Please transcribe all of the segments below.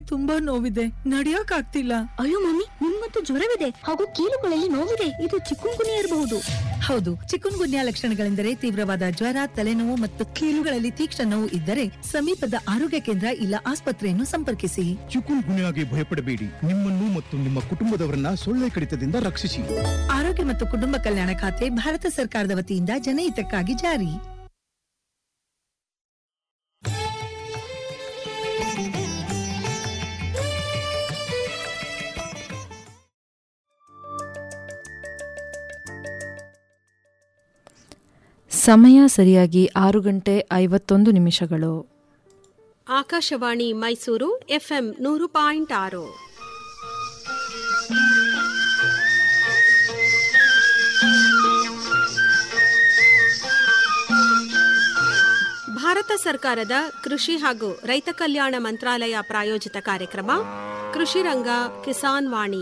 ತುಂಬಾ ನೋವಿದೆ ನಡಿಯಕ್ ಆಗ್ತಿಲ್ಲ ಅಯ್ಯೋ ಮಮ್ಮಿ ನಿಮ್ಗಂತೂ ಜ್ವರವಿದೆ ಹಾಗೂ ಕೀಲುಗಳಲ್ಲಿ ನೋವಿದೆ ಇದು ಚಿಕ್ಕುನ್ಗುನಿ ಇರಬಹುದು ಹೌದು ಚಿಕುನ್ ಗುನ್ಯಾ ಲಕ್ಷಣಗಳೆಂದರೆ ತೀವ್ರವಾದ ಜ್ವರ ತಲೆನೋವು ಮತ್ತು ಕೀಲುಗಳಲ್ಲಿ ತೀಕ್ಷ್ಣ ನೋವು ಇದ್ದರೆ ಸಮೀಪದ ಆರೋಗ್ಯ ಕೇಂದ್ರ ಇಲ್ಲ ಆಸ್ಪತ್ರೆಯನ್ನು ಸಂಪರ್ಕಿಸಿ ಚಿಕುನ್ ಗುನ್ಯಾಗೆ ಭಯಪಡಬೇಡಿ ನಿಮ್ಮನ್ನು ಮತ್ತು ನಿಮ್ಮ ಕುಟುಂಬದವರನ್ನ ಸೊಳ್ಳೆ ಕಡಿತದಿಂದ ರಕ್ಷಿಸಿ ಆರೋಗ್ಯ ಮತ್ತು ಕುಟುಂಬ ಕಲ್ಯಾಣ ಖಾತೆ ಭಾರತ ಸರ್ಕಾರದ ವತಿಯಿಂದ ಜನಹಿತಕ್ಕಾಗಿ ಜಾರಿ ಸಮಯ ಸರಿಯಾಗಿ ಆರು ಗಂಟೆ ಐವತ್ತೊಂದು ನಿಮಿಷಗಳು ಆಕಾಶವಾಣಿ ಮೈಸೂರು ಎಫ್ಎಂ ನೂರು ಪಾಯಿಂಟ್ ಆರು ಭಾರತ ಸರ್ಕಾರದ ಕೃಷಿ ಹಾಗೂ ರೈತ ಕಲ್ಯಾಣ ಮಂತ್ರಾಲಯ ಪ್ರಾಯೋಜಿತ ಕಾರ್ಯಕ್ರಮ ಕೃಷಿ ರಂಗ ಕಿಸಾನ್ ವಾಣಿ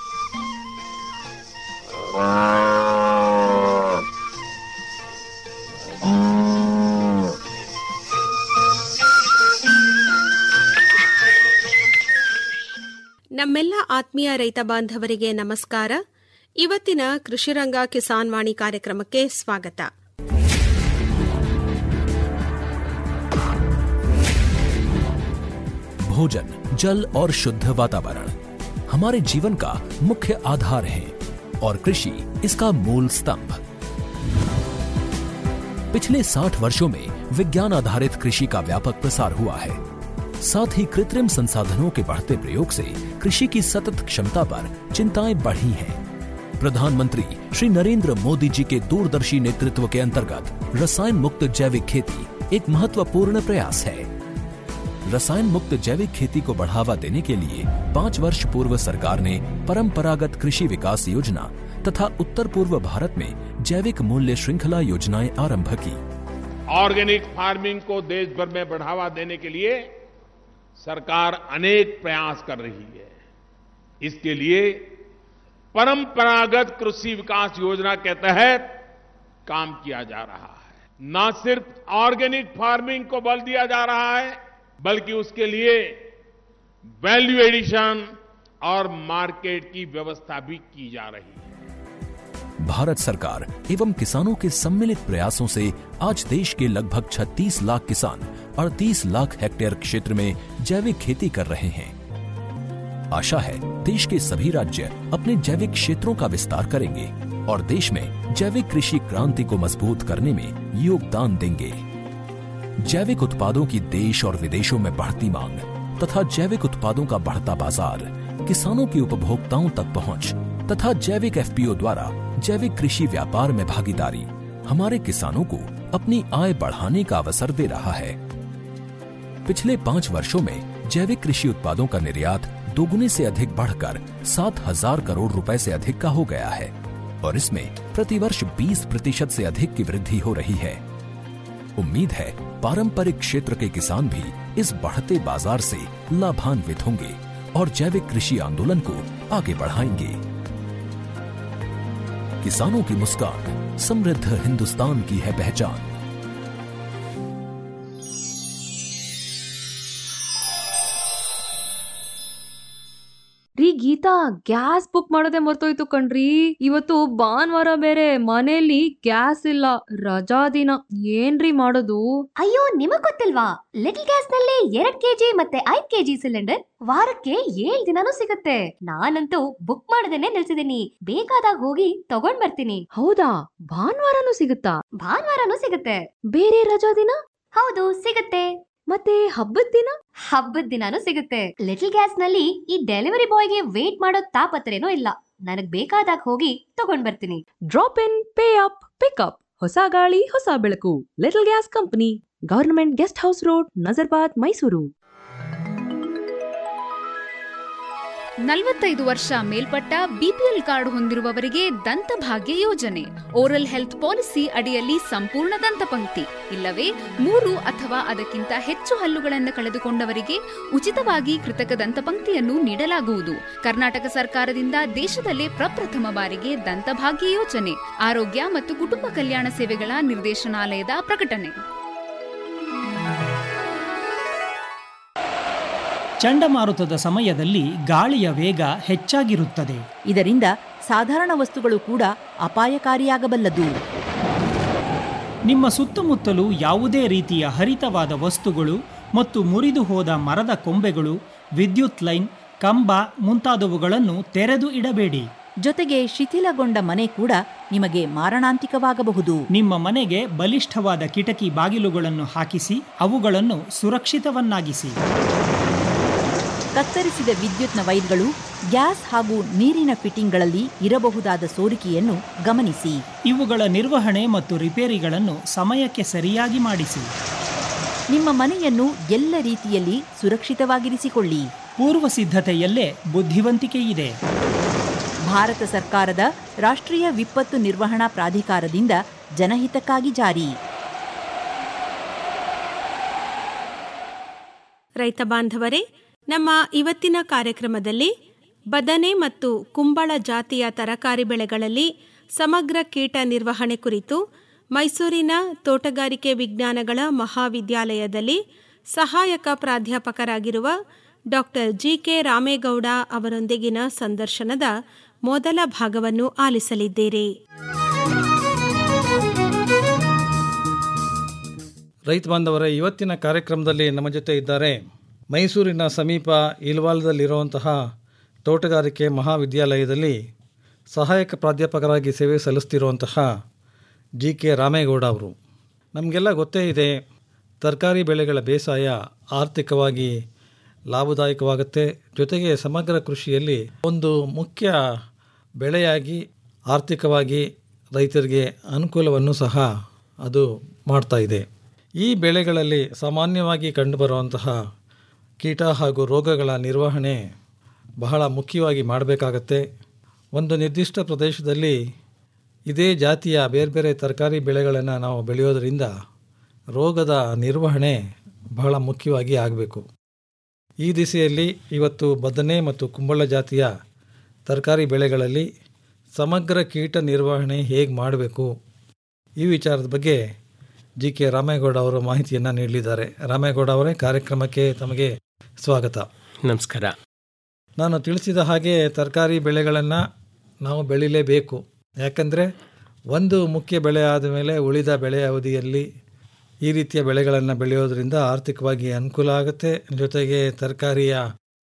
ನಮ್ಮೆಲ್ಲ ಆತ್ಮೀಯ ರೈತ ಬಾಂಧವರಿಗೆ ನಮಸ್ಕಾರ ಇವತ್ತಿನ ಕೃಷಿರಂಗ ಕಿಸಾನ್ ವಾಣಿ ಕಾರ್ಯಕ್ರಮಕ್ಕೆ ಸ್ವಾಗತ भोजन जल और शुद्ध वातावरण हमारे जीवन का मुख्य आधार है और कृषि इसका मूल स्तंभ पिछले 60 वर्षों में विज्ञान आधारित कृषि का व्यापक प्रसार हुआ है साथ ही कृत्रिम संसाधनों के बढ़ते प्रयोग से कृषि की सतत क्षमता पर चिंताएं बढ़ी हैं प्रधानमंत्री श्री नरेंद्र मोदी जी के दूरदर्शी नेतृत्व के अंतर्गत रसायन मुक्त जैविक खेती एक महत्वपूर्ण प्रयास है रसायन मुक्त जैविक खेती को बढ़ावा देने के लिए पाँच वर्ष पूर्व सरकार ने परंपरागत कृषि विकास योजना तथा उत्तर पूर्व भारत में जैविक मूल्य श्रृंखला योजनाएं आरंभ की ऑर्गेनिक फार्मिंग को देश भर में बढ़ावा देने के लिए सरकार अनेक प्रयास कर रही है इसके लिए परंपरागत कृषि विकास योजना के तहत काम किया जा रहा है न सिर्फ ऑर्गेनिक फार्मिंग को बल दिया जा रहा है बल्कि उसके लिए वैल्यू एडिशन और मार्केट की व्यवस्था भी की जा रही है भारत सरकार एवं किसानों के सम्मिलित प्रयासों से आज देश के लगभग 36 लाख किसान 38 लाख हेक्टेयर क्षेत्र में जैविक खेती कर रहे हैं आशा है देश के सभी राज्य अपने जैविक क्षेत्रों का विस्तार करेंगे और देश में जैविक कृषि क्रांति को मजबूत करने में योगदान देंगे जैविक उत्पादों की देश और विदेशों में बढ़ती मांग तथा जैविक उत्पादों का बढ़ता बाजार किसानों की उपभोक्ताओं तक पहुंच तथा जैविक एफपीओ द्वारा जैविक कृषि व्यापार में भागीदारी हमारे किसानों को अपनी आय बढ़ाने का अवसर दे रहा है पिछले पाँच वर्षों में जैविक कृषि उत्पादों का निर्यात दोगुने से अधिक बढ़कर सात हजार करोड़ रुपए से अधिक का हो गया है और इसमें प्रतिवर्ष 20 प्रतिशत से अधिक की वृद्धि हो रही है उम्मीद है पारंपरिक क्षेत्र के किसान भी इस बढ़ते बाजार से लाभान्वित होंगे और जैविक कृषि आंदोलन को आगे बढ़ाएंगे किसानों की मुस्कान समृद्ध हिंदुस्तान की है पहचान ರೀ ಗೀತಾ ಗ್ಯಾಸ್ ಬುಕ್ ಮಾಡೋದೇ ಮರ್ತೋಯ್ತು ಕಣ್ರಿ ಇವತ್ತು ಭಾನುವಾರ ಬೇರೆ ಮನೆಯಲ್ಲಿ ಗ್ಯಾಸ್ ಇಲ್ಲ ರಜಾ ದಿನ ಏನ್ರಿ ಮಾಡೋದು ಅಯ್ಯೋ ನಿಮಗ್ ಗೊತ್ತಿಲ್ವಾ ಲಿಟಲ್ ಗ್ಯಾಸ್ ನಲ್ಲಿ ಎರಡ್ ಕೆಜಿ ಮತ್ತೆ ಐದ್ ಕೆಜಿ ಸಿಲಿಂಡರ್ ವಾರಕ್ಕೆ ಏಳ್ ದಿನಾನೂ ಸಿಗುತ್ತೆ ನಾನಂತೂ ಬುಕ್ ಮಾಡದೇನೆ ನಿಲ್ಸಿದೀನಿ ಬೇಕಾದಾಗ ಹೋಗಿ ತಗೊಂಡ್ ಬರ್ತೀನಿ ಹೌದಾ ಭಾನುವಾರನೂ ಸಿಗುತ್ತಾ ಭಾನುವಾರನೂ ಸಿಗುತ್ತೆ ಬೇರೆ ರಜಾ ದಿನ ಹೌದು ಸಿಗುತ್ತೆ ಮತ್ತೆ ಹಬ್ಬದ ದಿನ ಹಬ್ಬದ ದಿನಾನೂ ಸಿಗುತ್ತೆ ಲಿಟಲ್ ಗ್ಯಾಸ್ ನಲ್ಲಿ ಈ ಡೆಲಿವರಿ ಬಾಯ್ಗೆ ವೇಟ್ ಮಾಡೋ ತಾಪತ್ರೇನೂ ಇಲ್ಲ ನನಗ್ ಬೇಕಾದಾಗ ಹೋಗಿ ತಗೊಂಡ್ ಬರ್ತೀನಿ drop in pay up pickup ಹೊಸ ಗಾಳಿ ಹೊಸ ಬೆಳಕು little gas company government guest house road Nazarbad Mysuru ನಲವತ್ತೈದು ವರ್ಷ ಮೇಲ್ಪಟ್ಟ ಬಿಪಿಎಲ್ ಕಾರ್ಡ್ ಹೊಂದಿರುವವರಿಗೆ ದಂತಭಾಗ್ಯ ಯೋಜನೆ ಓರಲ್ ಹೆಲ್ತ್ ಪಾಲಿಸಿ ಅಡಿಯಲ್ಲಿ ಸಂಪೂರ್ಣ ದಂತಪಂಕ್ತಿ ಇಲ್ಲವೇ ಮೂರು ಅಥವಾ ಅದಕ್ಕಿಂತ ಹೆಚ್ಚು ಹಲ್ಲುಗಳನ್ನು ಕಳೆದುಕೊಂಡವರಿಗೆ ಉಚಿತವಾಗಿ ಕೃತಕ ದಂತಪಂಕ್ತಿಯನ್ನು ನೀಡಲಾಗುವುದು ಕರ್ನಾಟಕ ಸರ್ಕಾರದಿಂದ ದೇಶದಲ್ಲೇ ಪ್ರಪ್ರಥಮ ಬಾರಿಗೆ ದಂತಭಾಗ್ಯ ಯೋಜನೆ ಆರೋಗ್ಯ ಮತ್ತು ಕುಟುಂಬ ಕಲ್ಯಾಣ ಸೇವೆಗಳ ನಿರ್ದೇಶನಾಲಯದ ಪ್ರಕಟಣೆ ಚಂಡಮಾರುತದ ಸಮಯದಲ್ಲಿ ಗಾಳಿಯ ವೇಗ ಹೆಚ್ಚಾಗಿರುತ್ತದೆ ಇದರಿಂದ ಸಾಧಾರಣ ವಸ್ತುಗಳು ಕೂಡ ಅಪಾಯಕಾರಿಯಾಗಬಲ್ಲದು ನಿಮ್ಮ ಸುತ್ತಮುತ್ತಲು ಯಾವುದೇ ರೀತಿಯ ಹರಿತವಾದ ವಸ್ತುಗಳು ಮತ್ತು ಮುರಿದು ಹೋದ ಮರದ ಕೊಂಬೆಗಳು ವಿದ್ಯುತ್ ಲೈನ್ ಕಂಬ ಮುಂತಾದವುಗಳನ್ನು ತೆರೆದು ಇಡಬೇಡಿ ಜೊತೆಗೆ ಶಿಥಿಲಗೊಂಡ ಮನೆ ಕೂಡ ನಿಮಗೆ ಮಾರಣಾಂತಿಕವಾಗಬಹುದು ನಿಮ್ಮ ಮನೆಗೆ ಬಲಿಷ್ಠವಾದ ಕಿಟಕಿ ಬಾಗಿಲುಗಳನ್ನು ಹಾಕಿಸಿ ಅವುಗಳನ್ನು ಸುರಕ್ಷಿತವನ್ನಾಗಿಸಿ ಕತ್ತರಿಸಿದ ವಿದ್ಯುತ್ನ ವೈರ್ಗಳು ಗ್ಯಾಸ್ ಹಾಗೂ ನೀರಿನ ಫಿಟ್ಟಿಂಗ್ಗಳಲ್ಲಿ ಇರಬಹುದಾದ ಸೋರಿಕೆಯನ್ನು ಗಮನಿಸಿ ಇವುಗಳ ನಿರ್ವಹಣೆ ಮತ್ತು ರಿಪೇರಿಗಳನ್ನು ಸಮಯಕ್ಕೆ ಸರಿಯಾಗಿ ಮಾಡಿಸಿ ನಿಮ್ಮ ಮನೆಯನ್ನು ಎಲ್ಲ ರೀತಿಯಲ್ಲಿ ಸುರಕ್ಷಿತವಾಗಿರಿಸಿಕೊಳ್ಳಿ ಪೂರ್ವ ಸಿದ್ಧತೆಯಲ್ಲೇ ಬುದ್ಧಿವಂತಿಕೆ ಇದೆ ಭಾರತ ಸರ್ಕಾರದ ರಾಷ್ಟ್ರೀಯ ವಿಪತ್ತು ನಿರ್ವಹಣಾ ಪ್ರಾಧಿಕಾರದಿಂದ ಜನಹಿತಕ್ಕಾಗಿ ಜಾರಿ ರೈತ ಬಾಂಧವರೇ ನಮ್ಮ ಇವತ್ತಿನ ಕಾರ್ಯಕ್ರಮದಲ್ಲಿ ಬದನೆ ಮತ್ತು ಕುಂಬಳ ಜಾತಿಯ ತರಕಾರಿ ಬೆಳೆಗಳಲ್ಲಿ ಸಮಗ್ರ ಕೀಟ ನಿರ್ವಹಣೆ ಕುರಿತು ಮೈಸೂರಿನ ತೋಟಗಾರಿಕೆ ವಿಜ್ಞಾನಗಳ ಮಹಾವಿದ್ಯಾಲಯದಲ್ಲಿ ಸಹಾಯಕ ಪ್ರಾಧ್ಯಾಪಕರಾಗಿರುವ ಡಾಕ್ಟರ್ ಜಿಕೆ ರಾಮೇಗೌಡ ಅವರೊಂದಿಗಿನ ಸಂದರ್ಶನದ ಮೊದಲ ಭಾಗವನ್ನು ಆಲಿಸಲಿದ್ದೀರಿ ರೈತ ಬಾಂಧವರೇ ಇವತ್ತಿನ ಕಾರ್ಯಕ್ರಮದಲ್ಲಿ ನಮ್ಮ ಜೊತೆ ಇದ್ದಾರೆ ಮೈಸೂರಿನ ಸಮೀಪ ಇಲ್ವಾಲದಲ್ಲಿರುವಂತಹ ತೋಟಗಾರಿಕೆ ಮಹಾವಿದ್ಯಾಲಯದಲ್ಲಿ ಸಹಾಯಕ ಪ್ರಾಧ್ಯಾಪಕರಾಗಿ ಸೇವೆ ಸಲ್ಲಿಸ್ತಿರುವಂತಹ ಜಿ ಕೆ ರಾಮೇಗೌಡ ಅವರು ನಮಗೆಲ್ಲ ಗೊತ್ತೇ ಇದೆ ತರಕಾರಿ ಬೆಳೆಗಳ ಬೇಸಾಯ ಆರ್ಥಿಕವಾಗಿ ಲಾಭದಾಯಕವಾಗುತ್ತೆ ಜೊತೆಗೆ ಸಮಗ್ರ ಕೃಷಿಯಲ್ಲಿ ಒಂದು ಮುಖ್ಯ ಬೆಳೆಯಾಗಿ ಆರ್ಥಿಕವಾಗಿ ರೈತರಿಗೆ ಅನುಕೂಲವನ್ನು ಸಹ ಅದು ಮಾಡ್ತಾ ಇದೆ ಈ ಬೆಳೆಗಳಲ್ಲಿ ಸಾಮಾನ್ಯವಾಗಿ ಕಂಡುಬರುವಂತಹ ಕೀಟ ಹಾಗೂ ರೋಗಗಳ ನಿರ್ವಹಣೆ ಬಹಳ ಮುಖ್ಯವಾಗಿ ಮಾಡಬೇಕಾಗತ್ತೆ ಒಂದು ನಿರ್ದಿಷ್ಟ ಪ್ರದೇಶದಲ್ಲಿ ಇದೇ ಜಾತಿಯ ಬೇರೆ ಬೇರೆ ತರಕಾರಿ ಬೆಳೆಗಳನ್ನು ನಾವು ಬೆಳೆಯೋದರಿಂದ ರೋಗದ ನಿರ್ವಹಣೆ ಬಹಳ ಮುಖ್ಯವಾಗಿ ಆಗಬೇಕು ಈ ದಿಸೆಯಲ್ಲಿ ಇವತ್ತು ಬದನೆ ಮತ್ತು ಕುಂಬಳ ಜಾತಿಯ ತರಕಾರಿ ಬೆಳೆಗಳಲ್ಲಿ ಸಮಗ್ರ ಕೀಟ ನಿರ್ವಹಣೆ ಹೇಗೆ ಮಾಡಬೇಕು ಈ ವಿಚಾರದ ಬಗ್ಗೆ ಜಿ ಕೆ ರಾಮೇಗೌಡ ಅವರು ಮಾಹಿತಿಯನ್ನು ನೀಡಲಿದ್ದಾರೆ ರಾಮೇಗೌಡ ಅವರೇ ಕಾರ್ಯಕ್ರಮಕ್ಕೆ ತಮಗೆ ಸ್ವಾಗತ ನಮಸ್ಕಾರ ನಾನು ತಿಳಿಸಿದ ಹಾಗೆ ತರಕಾರಿ ಬೆಳೆಗಳನ್ನು ನಾವು ಬೆಳಿಲೇಬೇಕು ಯಾಕಂದರೆ ಒಂದು ಮುಖ್ಯ ಬೆಳೆ ಆದ ಮೇಲೆ ಉಳಿದ ಬೆಳೆ ಅವಧಿಯಲ್ಲಿ ಈ ರೀತಿಯ ಬೆಳೆಗಳನ್ನು ಬೆಳೆಯೋದ್ರಿಂದ ಆರ್ಥಿಕವಾಗಿ ಅನುಕೂಲ ಆಗುತ್ತೆ ಜೊತೆಗೆ ತರಕಾರಿಯ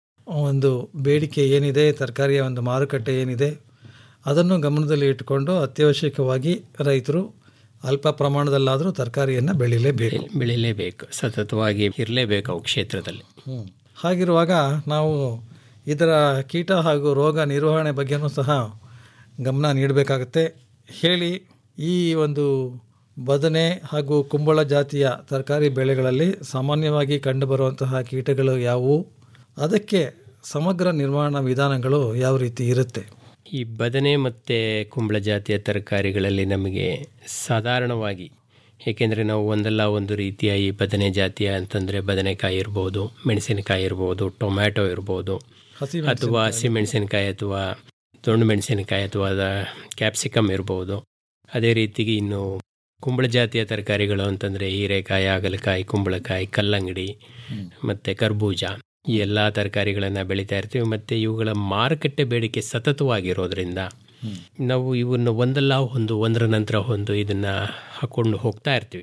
ಒಂದು ಬೇಡಿಕೆ ಏನಿದೆ ತರಕಾರಿಯ ಒಂದು ಮಾರುಕಟ್ಟೆ ಏನಿದೆ ಅದನ್ನು ಗಮನದಲ್ಲಿ ಇಟ್ಟುಕೊಂಡು ಅತ್ಯವಶ್ಯಕವಾಗಿ ರೈತರು ಅಲ್ಪ ಪ್ರಮಾಣದಲ್ಲಾದರೂ ತರಕಾರಿಯನ್ನು ಬೆಳಿಲೇಬೇಕು ಬೆಳಿಲೇಬೇಕು ಸತತವಾಗಿ ಇರಲೇಬೇಕು ಅವು ಕ್ಷೇತ್ರದಲ್ಲಿ ಹ್ಮ್. ಹಾಗಿರುವಾಗ ನಾವು ಇದರ ಕೀಟ ಹಾಗೂ ರೋಗ ನಿರ್ವಹಣೆ ಬಗ್ಗೆನೂ ಸಹ ಗಮನ ನೀಡಬೇಕಾಗತ್ತೆ ಹೇಳಿ ಈ ಒಂದು ಬದನೆ ಹಾಗೂ ಕುಂಬಳ ಜಾತಿಯ ತರಕಾರಿ ಬೆಳೆಗಳಲ್ಲಿ ಸಾಮಾನ್ಯವಾಗಿ ಕಂಡುಬರುವಂತಹ ಕೀಟಗಳು ಯಾವುವು ಅದಕ್ಕೆ ಸಮಗ್ರ ನಿರ್ವಹಣಾ ವಿಧಾನಗಳು ಯಾವ ರೀತಿ ಇರುತ್ತೆ ಈ ಬದನೆ ಮತ್ತು ಕುಂಬಳ ಜಾತಿಯ ತರಕಾರಿಗಳಲ್ಲಿ ನಮಗೆ ಸಾಧಾರಣವಾಗಿ ಏಕೆಂದರೆ ನಾವು ಒಂದಲ್ಲ ಒಂದು ರೀತಿಯ ಈ ಬದನೆ ಜಾತಿಯ ಅಂತಂದರೆ ಬದನೆಕಾಯಿ ಇರ್ಬೋದು ಮೆಣಸಿನಕಾಯಿ ಇರ್ಬೋದು ಟೊಮ್ಯಾಟೊ ಇರ್ಬೋದು ಹಸಿಮೆಣಸಿನಕಾಯಿ. ಅಥವಾ ಹಸಿಮೆಣಸಿನಕಾಯಿ ಅಥವಾ ದೊಣ್ಣು ಮೆಣಸಿನಕಾಯಿ ಅಥವಾ ಅದ ಕ್ಯಾಪ್ಸಿಕಮ್ ಇರ್ಬೋದು ಅದೇ ರೀತಿಗೆ ಇನ್ನು ಕುಂಬಳ ಜಾತಿಯ ತರಕಾರಿಗಳು ಅಂತಂದರೆ ಹೀರೆಕಾಯಿ ಹಾಗಲಕಾಯಿ ಕುಂಬಳಕಾಯಿ ಕಲ್ಲಂಗಡಿ ಮತ್ತು ಕರ್ಬೂಜ ಈ ಎಲ್ಲ ತರಕಾರಿಗಳನ್ನು ಬೆಳೀತಾ ಇರ್ತೀವಿ ಮತ್ತು ಇವುಗಳ ಮಾರುಕಟ್ಟೆ ಬೇಡಿಕೆ ಸತತವಾಗಿರೋದ್ರಿಂದ ನಾವು ಇವನ್ನು ಒಂದಲ್ಲ ಒಂದು ಒಂದರ ನಂತರ ಒಂದು ಇದನ್ನು ಹಾಕ್ಕೊಂಡು ಹೋಗ್ತಾ ಇರ್ತೀವಿ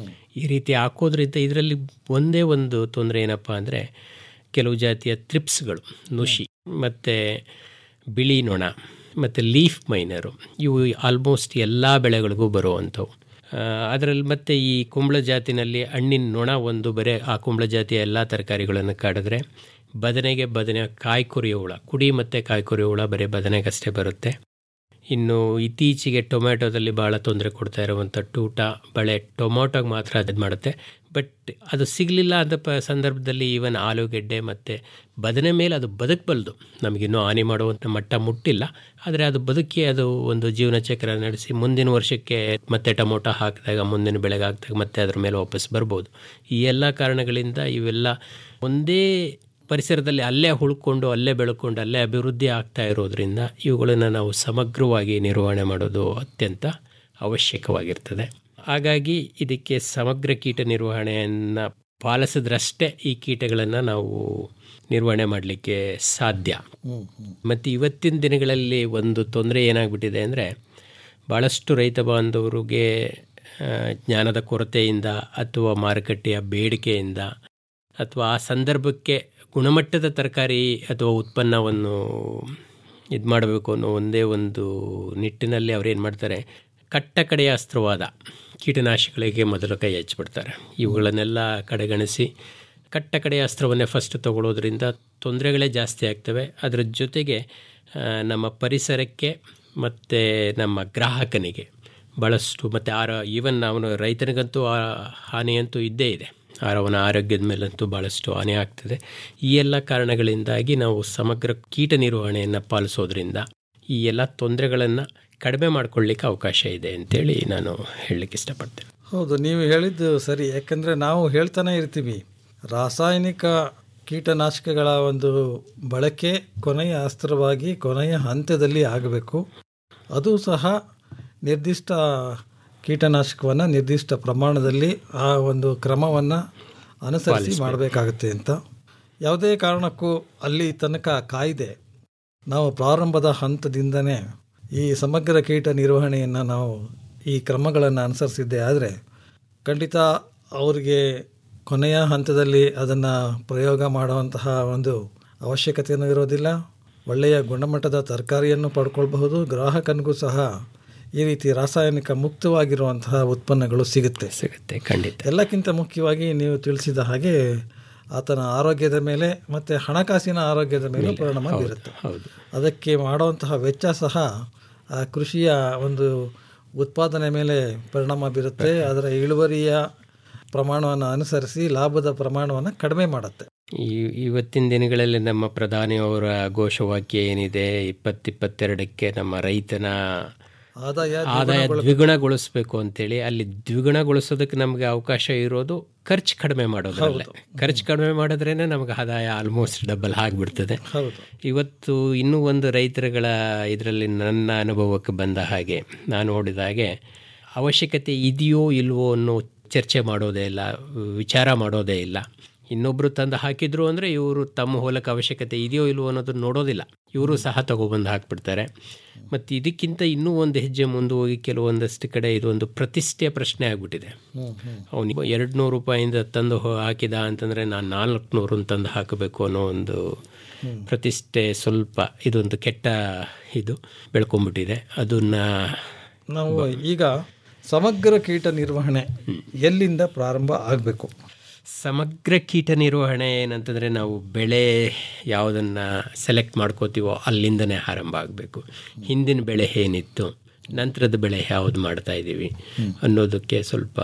ಈ ರೀತಿ ಹಾಕೋದ್ರಿಂದ ಇದರಲ್ಲಿ ಒಂದೇ ಒಂದು ತೊಂದರೆ ಏನಪ್ಪ ಅಂದರೆ ಕೆಲವು ಜಾತಿಯ ತ್ರಿಪ್ಸ್ಗಳು ನುಷಿ ಮತ್ತು ಬಿಳಿ ನೊಣ ಮತ್ತು ಲೀಫ್ ಮೈನರು ಇವು ಆಲ್ಮೋಸ್ಟ್ ಎಲ್ಲ ಬೆಳೆಗಳಿಗೂ ಬರುವಂಥವು ಅದರಲ್ಲಿ ಮತ್ತೆ ಈ ಕುಂಬಳ ಜಾತಿನಲ್ಲಿ ಹಣ್ಣಿನ ನೊಣ ಒಂದು ಬರೀ ಆ ಕುಂಬಳ ಜಾತಿಯ ಎಲ್ಲ ತರಕಾರಿಗಳನ್ನು ಕಾಡಿದ್ರೆ ಬದನೆಗೆ ಬದನೆ ಕಾಯಿ ಕೊರಿಯೋ ಹುಳ ಕುಡಿ ಮತ್ತು ಕಾಯಿ ಕೊರಿಯೋ ಹುಳ ಬರೀ ಬದನೆಗಷ್ಟೇ ಬರುತ್ತೆ ಇನ್ನು ಇತ್ತೀಚೆಗೆ ಟೊಮ್ಯಾಟೊದಲ್ಲಿ ಭಾಳ ತೊಂದರೆ ಕೊಡ್ತಾ ಇರುವಂಥ ಟೂಟ ಬಳೆ ಟೊಮೊಟೊಗೆ ಮಾತ್ರ ಅದು ಮಾಡುತ್ತೆ ಬಟ್ ಅದು ಸಿಗಲಿಲ್ಲ ಅಂತ ಪ ಸಂದರ್ಭದಲ್ಲಿ ಈವನ್ ಆಲೂಗೆಡ್ಡೆ ಮತ್ತು ಬದನೆ ಮೇಲೆ ಅದು ಬದುಕಬಲ್ದು ನಮಗಿನ್ನೂ ಹಾನಿ ಮಾಡುವಂಥ ಮಟ್ಟ ಮುಟ್ಟಿಲ್ಲ ಆದರೆ ಅದು ಬದುಕಿ ಅದು ಒಂದು ಜೀವನ ಚಕ್ರ ನಡೆಸಿ ಮುಂದಿನ ವರ್ಷಕ್ಕೆ ಮತ್ತೆ ಟೊಮೊಟೊ ಹಾಕಿದಾಗ ಮುಂದಿನ ಬೆಳೆಗೆ ಹಾಕಿದಾಗ ಮತ್ತೆ ಅದ್ರ ಮೇಲೆ ವಾಪಸ್ ಬರ್ಬೋದು ಈ ಎಲ್ಲ ಕಾರಣಗಳಿಂದ ಇವೆಲ್ಲ ಒಂದೇ ಪರಿಸರದಲ್ಲಿ ಅಲ್ಲೇ ಉಳ್ಕೊಂಡು ಅಲ್ಲೇ ಬೆಳ್ಕೊಂಡು ಅಲ್ಲೇ ಅಭಿವೃದ್ಧಿ ಆಗ್ತಾ ಇರೋದ್ರಿಂದ ಇವುಗಳನ್ನು ನಾವು ಸಮಗ್ರವಾಗಿ ನಿರ್ವಹಣೆ ಮಾಡೋದು ಅತ್ಯಂತ ಅವಶ್ಯಕವಾಗಿರ್ತದೆ ಹಾಗಾಗಿ ಇದಕ್ಕೆ ಸಮಗ್ರ ಕೀಟ ನಿರ್ವಹಣೆಯನ್ನು ಪಾಲಿಸಿದ್ರಷ್ಟೇ ಈ ಕೀಟಗಳನ್ನು ನಾವು ನಿರ್ವಹಣೆ ಮಾಡಲಿಕ್ಕೆ ಸಾಧ್ಯ ಮತ್ತು ಇವತ್ತಿನ ದಿನಗಳಲ್ಲಿ ಒಂದು ತೊಂದರೆ ಏನಾಗ್ಬಿಟ್ಟಿದೆ ಅಂದರೆ ಭಾಳಷ್ಟು ರೈತ ಬಾಂಧವರಿಗೆ ಆ, ಜ್ಞಾನದ ಕೊರತೆಯಿಂದ ಅಥವಾ ಮಾರುಕಟ್ಟೆಯ ಬೇಡಿಕೆಯಿಂದ ಅಥವಾ ಆ ಸಂದರ್ಭಕ್ಕೆ ಗುಣಮಟ್ಟದ ತರಕಾರಿ ಅಥವಾ ಉತ್ಪನ್ನವನ್ನು ಇದು ಮಾಡಬೇಕು ಅನ್ನೋ ಒಂದೇ ಒಂದು ನಿಟ್ಟಿನಲ್ಲಿ ಅವ್ರು ಏನು ಮಾಡ್ತಾರೆ ಕಟ್ಟ ಕಡೆಯ ಅಸ್ತ್ರವಾದ ಕೀಟನಾಶಕಗಳಿಗೆ ಮೊದಲು ಕೈ ಹಚ್ಚಿಬಿಡ್ತಾರೆ ಇವುಗಳನ್ನೆಲ್ಲ ಕಡೆಗಣಿಸಿ ಕಟ್ಟ ಕಡೆಯ ಅಸ್ತ್ರವನ್ನೇ ಫಸ್ಟ್ ತಗೊಳ್ಳೋದ್ರಿಂದ ತೊಂದರೆಗಳೇ ಜಾಸ್ತಿ ಆಗ್ತವೆ ಅದರ ಜೊತೆಗೆ ಆ, ನಮ್ಮ ಪರಿಸರಕ್ಕೆ ಮತ್ತು ನಮ್ಮ ಗ್ರಾಹಕನಿಗೆ ಭಾಳಷ್ಟು ಮತ್ತು ಆರ ಈವನ್ ಅವನು ರೈತನಿಗಂತೂ ಆ ಹಾನಿಯಂತೂ ಇದ್ದೇ ಇದೆ ಆರ ಅವನ ಆರೋಗ್ಯದ ಮೇಲಂತೂ ಭಾಳಷ್ಟು ಹಾನಿ ಆಗ್ತದೆ ಈ ಎಲ್ಲ ಕಾರಣಗಳಿಂದಾಗಿ ನಾವು ಸಮಗ್ರ ಕೀಟ ನಿರ್ವಹಣೆಯನ್ನು ಪಾಲಿಸೋದ್ರಿಂದ ಈ ಎಲ್ಲ ತೊಂದರೆಗಳನ್ನು ಕಡಿಮೆ ಮಾಡ್ಕೊಳ್ಳಿಕ್ಕೆ ಅವಕಾಶ ಇದೆ ಅಂತೇಳಿ ನಾನು ಹೇಳಲಿಕ್ಕೆ ಇಷ್ಟಪಡ್ತೇನೆ ಹೌದು ನೀವು ಹೇಳಿದ್ದು ಸರಿ ಯಾಕಂದರೆ ನಾವು ಹೇಳ್ತಾನೆ ಇರ್ತೀವಿ ರಾಸಾಯನಿಕ ಕೀಟನಾಶಕಗಳ ಒಂದು ಬಳಕೆ ಕೊನೆಯ ಅಸ್ತ್ರವಾಗಿ ಕೊನೆಯ ಹಂತದಲ್ಲಿ ಆಗಬೇಕು ಅದು ಸಹ ನಿರ್ದಿಷ್ಟ ಕೀಟನಾಶಕವನ್ನು ನಿರ್ದಿಷ್ಟ ಪ್ರಮಾಣದಲ್ಲಿ ಆ ಒಂದು ಕ್ರಮವನ್ನು ಅನುಸರಿಸಿ ಪಾಲಿಸ್ಬೇಕು. ಮಾಡಬೇಕಾಗುತ್ತೆ ಅಂತ ಯಾವುದೇ ಕಾರಣಕ್ಕೂ ಅಲ್ಲಿ ತನಕ ಕಾಯ್ದೆ ನಾವು ಪ್ರಾರಂಭದ ಹಂತದಿಂದನೇ ಈ ಸಮಗ್ರ ಕೀಟ ನಿರ್ವಹಣೆಯನ್ನು ನಾವು ಈ ಕ್ರಮಗಳನ್ನು ಅನುಸರಿಸಿದ್ದೇ ಆದರೆ ಖಂಡಿತ ಅವರಿಗೆ ಕೊನೆಯ ಹಂತದಲ್ಲಿ ಅದನ್ನು ಪ್ರಯೋಗ ಮಾಡುವಂತಹ ಒಂದು ಅವಶ್ಯಕತೆಯೂ ಇರೋದಿಲ್ಲ ಒಳ್ಳೆಯ ಗುಣಮಟ್ಟದ ತರಕಾರಿಯನ್ನು ಪಡ್ಕೊಳ್ಬಹುದು ಗ್ರಾಹಕನಿಗೂ ಸಹ ಈ ರೀತಿ ರಾಸಾಯನಿಕ ಮುಕ್ತವಾಗಿರುವಂತಹ ಉತ್ಪನ್ನಗಳು ಸಿಗುತ್ತೆ ಸಿಗುತ್ತೆ ಖಂಡಿತ ಎಲ್ಲಕ್ಕಿಂತ ಮುಖ್ಯವಾಗಿ ನೀವು ತಿಳಿಸಿದ ಹಾಗೆ ಆತನ ಆರೋಗ್ಯದ ಮೇಲೆ ಮತ್ತು ಹಣಕಾಸಿನ ಆರೋಗ್ಯದ ಮೇಲೆ ಪರಿಣಾಮ ಹೌದು, ಬೀರುತ್ತೆ ಹೌದು ಅದಕ್ಕೆ ಮಾಡುವಂತಹ ವೆಚ್ಚ ಸಹ ಆ ಕೃಷಿಯ ಒಂದು ಉತ್ಪಾದನೆ ಮೇಲೆ ಪರಿಣಾಮ ಬೀರುತ್ತೆ ಅದರ ಇಳುವರಿಯ ಪ್ರಮಾಣವನ್ನು ಅನುಸರಿಸಿ ಲಾಭದ ಪ್ರಮಾಣವನ್ನು ಕಡಿಮೆ ಮಾಡುತ್ತೆ ಈ ಇವತ್ತಿನ ದಿನಗಳಲ್ಲಿ ನಮ್ಮ ಪ್ರಧಾನಿಯವರ ಘೋಷವಾಕ್ಯ ಏನಿದೆ ಇಪ್ಪತ್ತಿಪ್ಪತ್ತೆರಡಕ್ಕೆ ನಮ್ಮ ರೈತನ ಆದಾಯ ಆದಾಯ ದ್ವಿಗುಣಗೊಳ್ಬೇಕು. ದ್ವಿಗುಣಗೊಳಿಸಬೇಕು ಅಂತೇಳಿ ಅಲ್ಲಿ ದ್ವಿಗುಣಗೊಳಿಸೋದಕ್ಕೆ ನಮಗೆ ಅವಕಾಶ ಇರೋದು ಖರ್ಚು ಕಡಿಮೆ ಮಾಡೋದ್ರಲ್ಲೇ ಖರ್ಚು ಕಡಿಮೆ ಮಾಡಿದ್ರೇನೆ ನಮಗೆ ಆದಾಯ ಆಲ್ಮೋಸ್ಟ್ ಡಬಲ್ ಆಗಿಬಿಡ್ತದೆ ಹೌದು ಇವತ್ತು ಇನ್ನೂ ಒಂದು ರೈತರುಗಳ ಇದರಲ್ಲಿ ನನ್ನ ಅನುಭವಕ್ಕೆ ಬಂದ ಹಾಗೆ ನಾನು ನೋಡಿದ ಹಾಗೆ ಅವಶ್ಯಕತೆ ಇದೆಯೋ ಇಲ್ವೋ ಅನ್ನೋ ಚರ್ಚೆ ಮಾಡೋದೇ ಇಲ್ಲ ವಿಚಾರ ಮಾಡೋದೇ ಇಲ್ಲ ಇನ್ನೊಬ್ಬರು ತಂದು ಹಾಕಿದ್ರು ಅಂದರೆ ಇವರು ತಮ್ಮ ಹೊಲಕ್ಕೆ ಅವಶ್ಯಕತೆ ಇದೆಯೋ ಇಲ್ವೋ ಅನ್ನೋದನ್ನ ನೋಡೋದಿಲ್ಲ ಇವರು ಸಹ ತಗೊಬಂದು ಹಾಕ್ಬಿಡ್ತಾರೆ ಮತ್ತು ಇದಕ್ಕಿಂತ ಇನ್ನೂ ಒಂದು ಹೆಜ್ಜೆ ಮುಂದೆ ಹೋಗಿ ಕೆಲವೊಂದಷ್ಟು ಕಡೆ ಇದೊಂದು ಪ್ರತಿಷ್ಠೆಯ ಪ್ರಶ್ನೆ ಆಗಿಬಿಟ್ಟಿದೆ ಅವನು ಎರಡು ನೂರು ರೂಪಾಯಿಂದ ತಂದು ಹೊ- ಹಾಕಿದ ಅಂತಂದರೆ ನಾನು ನಾಲ್ಕು ನೂರು ತಂದು ಹಾಕಬೇಕು ಅನ್ನೋ ಒಂದು ಪ್ರತಿಷ್ಠೆ ಸ್ವಲ್ಪ ಇದೊಂದು ಕೆಟ್ಟ ಇದು ಬೆಳ್ಕೊಂಬಿಟ್ಟಿದೆ ಅದನ್ನು ನಾವು ಈಗ ಸಮಗ್ರ ಕೀಟ ನಿರ್ವಹಣೆ ಎಲ್ಲಿಂದ ಪ್ರಾರಂಭ ಆಗಬೇಕು ಸಮಗ್ರ ಕೀಟ ನಿರ್ವಹಣೆ ಏನಂತಂದರೆ ನಾವು ಬೆಳೆ ಯಾವುದನ್ನು ಸೆಲೆಕ್ಟ್ ಮಾಡ್ಕೋತೀವೋ ಅಲ್ಲಿಂದನೇ ಆರಂಭ ಆಗಬೇಕು ಹಿಂದಿನ ಬೆಳೆ ಏನಿತ್ತು ನಂತರದ ಬೆಳೆ ಯಾವುದು ಮಾಡ್ತಾ ಇದ್ದೀವಿ ಅನ್ನೋದಕ್ಕೆ ಸ್ವಲ್ಪ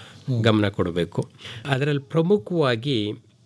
ಗಮನ ಕೊಡಬೇಕು ಅದರಲ್ಲಿ ಪ್ರಮುಖವಾಗಿ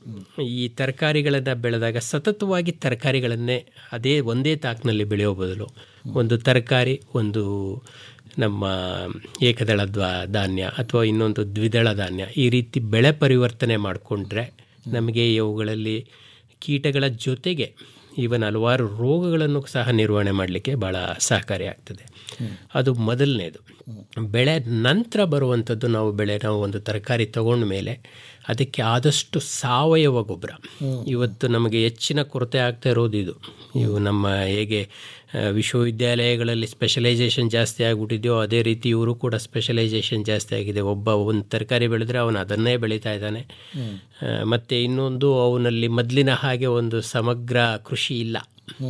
ಈ ತರಕಾರಿಗಳನ್ನು ಬೆಳೆದಾಗ ಸತತವಾಗಿ ತರಕಾರಿಗಳನ್ನೇ ಅದೇ ಒಂದೇ ತಾಕಿನಲ್ಲಿ ಬೆಳೆಯೋ ಬದಲು ಒಂದು ತರಕಾರಿ ಒಂದು ನಮ್ಮ ಏಕದಳ ದ್ವಾ ಧಾನ್ಯ ಅಥವಾ ಇನ್ನೊಂದು ದ್ವಿದಳ ಧಾನ್ಯ ಈ ರೀತಿ ಬೆಳೆ ಪರಿವರ್ತನೆ ಮಾಡಿಕೊಂಡ್ರೆ ನಮಗೆ ಇವುಗಳಲ್ಲಿ ಕೀಟಗಳ ಜೊತೆಗೆ ಈವನ್ ಹಲವಾರು ರೋಗಗಳನ್ನು ಸಹ ನಿರ್ವಹಣೆ ಮಾಡಲಿಕ್ಕೆ ಭಾಳ ಸಹಕಾರಿಯಾಗ್ತದೆ ಅದು ಮೊದಲನೇದು ಬೆಳೆ ನಂತರ ಬರುವಂಥದ್ದು ನಾವು ಬೆಳೆ ನಾವು ಒಂದು ತರಕಾರಿ ತಗೊಂಡ ಮೇಲೆ ಅದಕ್ಕೆ ಆದಷ್ಟು ಸಾವಯವ ಗೊಬ್ಬರ ಇವತ್ತು ನಮಗೆ ಹೆಚ್ಚಿನ ಕೊರತೆ ಆಗ್ತಾ ಇರೋದು ಇದು ಇವು ನಮ್ಮ ಹೇಗೆ ಆ, ವಿಶ್ವವಿದ್ಯಾಲಯಗಳಲ್ಲಿ ಸ್ಪೆಷಲೈಸೇಷನ್ ಜಾಸ್ತಿ ಆಗಿಬಿಟ್ಟಿದೆಯೋ ಅದೇ ರೀತಿ ಇವರು ಕೂಡ ಸ್ಪೆಷಲೈಸೇಷನ್ ಜಾಸ್ತಿ ಆಗಿದೆ ಒಬ್ಬ ಒಂದು ತರಕಾರಿ ಬೆಳೆದ್ರೆ ಅವನು ಅದನ್ನೇ ಬೆಳೀತಾ ಇದ್ದಾನೆ ಆ, ಮತ್ತೆ ಇನ್ನೊಂದು ಅವನಲ್ಲಿ ಮೊದಲಿನ ಹಾಗೆ ಒಂದು ಸಮಗ್ರ ಕೃಷಿ ಇಲ್ಲ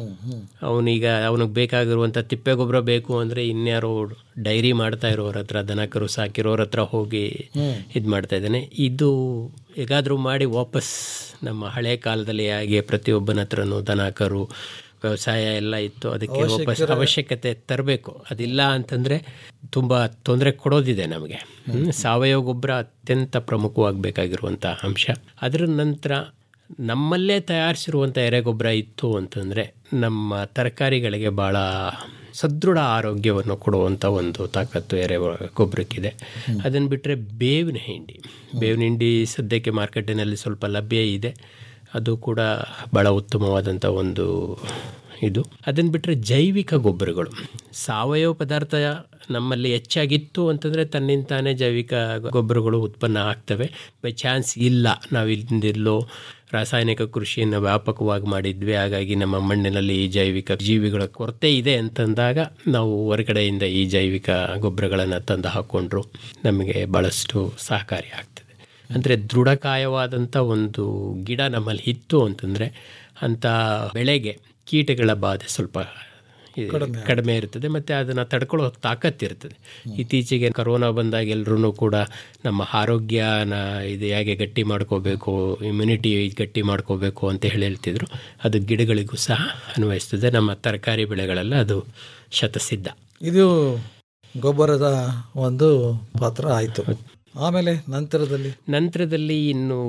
ಅವನೀಗ ಅವನಿಗೆ ಬೇಕಾಗಿರುವಂಥ ತಿಪ್ಪೆ ಗೊಬ್ಬರ ಬೇಕು ಅಂದರೆ ಇನ್ಯಾರೋ ಡೈರಿ ಮಾಡ್ತಾ ಇರೋರ ಹತ್ರ ದನ ಕರು ಸಾಕಿರೋರ ಹತ್ರ ಹೋಗಿ ಇದು ಮಾಡ್ತಾ ಇದ್ದಾನೆ ಇದು ಹೇಗಾದರೂ ಮಾಡಿ ವಾಪಸ್ ನಮ್ಮ ಹಳೆ ಕಾಲದಲ್ಲಿ ಹೇಗೆ ಪ್ರತಿಯೊಬ್ಬನ ಹತ್ರನೂ ದನ ಕರು ವ್ಯವಸಾಯ ಎಲ್ಲ ಇತ್ತು ಅದಕ್ಕೆ ವಾಪಸ್ ಅವಶ್ಯಕತೆ- ಅವಶ್ಯಕತೆ ತರಬೇಕು ಅದಿಲ್ಲ ಅಂತಂದರೆ ತುಂಬ ತೊಂದರೆ ಕೊಡೋದಿದೆ ನಮಗೆ ಹ್ಮ್. ಸಾವಯವ ಗೊಬ್ಬರ ಅತ್ಯಂತ ಪ್ರಮುಖವಾಗಬೇಕಾಗಿರುವಂಥ ಅಂಶ ಅದರ ನಂತರ ನಮ್ಮಲ್ಲೇ ತಯಾರಿಸಿರುವಂಥ ಎರೆಗೊಬ್ಬರ ಇತ್ತು ಅಂತಂದರೆ ನಮ್ಮ ತರಕಾರಿಗಳಿಗೆ ಭಾಳ ಸದೃಢ ಆರೋಗ್ಯವನ್ನು ಕೊಡುವಂಥ ಒಂದು ತಾಕತ್ತು ಎರೆ ಗೊಬ್ಬರಕ್ಕಿದೆ ಅದನ್ನು ಬಿಟ್ಟರೆ ಬೇವಿನ ಹಿಂಡಿ ಬೇವಿನ ಹಿಂಡಿ ಸದ್ಯಕ್ಕೆ ಮಾರ್ಕೆಟಿನಲ್ಲಿ ಸ್ವಲ್ಪ ಲಭ್ಯ ಇದೆ ಅದು ಕೂಡ ಭಾಳ ಉತ್ತಮವಾದಂಥ ಒಂದು ಇದು ಅದನ್ನು ಬಿಟ್ಟರೆ ಜೈವಿಕ ಗೊಬ್ಬರಗಳು ಸಾವಯವ ಪದಾರ್ಥ ನಮ್ಮಲ್ಲಿ ಹೆಚ್ಚಾಗಿತ್ತು ಅಂತಂದರೆ ತನ್ನಿಂತಾನೇ ಜೈವಿಕ ಗೊಬ್ಬರಗಳು ಉತ್ಪನ್ನ ಆಗ್ತವೆ ಬೈ ಚಾನ್ಸ್ ಇಲ್ಲ ನಾವು ಇಲ್ಲಿಂದೆಲ್ಲೋ ರಾಸಾಯನಿಕ ಕೃಷಿಯನ್ನು ವ್ಯಾಪಕವಾಗಿ ಮಾಡಿದ್ವಿ ಹಾಗಾಗಿ ನಮ್ಮ ಮಣ್ಣಿನಲ್ಲಿ ಈ ಜೈವಿಕ ಜೀವಿಗಳ ಕೊರತೆ ಇದೆ ಅಂತಂದಾಗ ನಾವು ಹೊರಗಡೆಯಿಂದ ಈ ಜೈವಿಕ ಗೊಬ್ಬರಗಳನ್ನು ತಂದು ಹಾಕ್ಕೊಂಡ್ರು ನಮಗೆ ಭಾಳಷ್ಟು ಸಹಕಾರಿ ಆಗ್ತದೆ ಅಂದರೆ ದೃಢಕಾಯವಾದಂಥ ಒಂದು ಗಿಡ ನಮ್ಮಲ್ಲಿ ಇತ್ತು ಅಂತಂದರೆ ಅಂಥ ಬೆಳೆಗೆ ಕೀಟಗಳ ಬಾಧೆ ಸ್ವಲ್ಪ ಇದು ಕಡಿಮೆ ಕಡಿಮೆ ಇರ್ತದೆ ಮತ್ತು ಅದನ್ನು ತಡ್ಕೊಳ್ಳೋ ತಾಕತ್ತಿರ್ತದೆ ಇತ್ತೀಚೆಗೆ ಕರೋನಾ ಬಂದಾಗ ಎಲ್ಲರೂ ಕೂಡ ನಮ್ಮ ಆರೋಗ್ಯನ ಇದು ಹೇಗೆ ಗಟ್ಟಿ ಮಾಡ್ಕೋಬೇಕು ಇಮ್ಯುನಿಟಿ ಗಟ್ಟಿ ಮಾಡ್ಕೋಬೇಕು ಅಂತ ಹೇಳಿ ಹೇಳ್ತಿದ್ರು ಅದು ಗಿಡಗಳಿಗೂ ಸಹ ಅನ್ವಯಿಸ್ತದೆ ನಮ್ಮ ತರಕಾರಿ ಬೆಳೆಗಳೆಲ್ಲ ಅದು ಶತಸಿದ್ಧ ಇದು ಗೊಬ್ಬರದ ಒಂದು ಪಾತ್ರ ಆಯಿತು ಆಮೇಲೆ ನಂತರದಲ್ಲಿ ನಂತರದಲ್ಲಿ ಇನ್ನು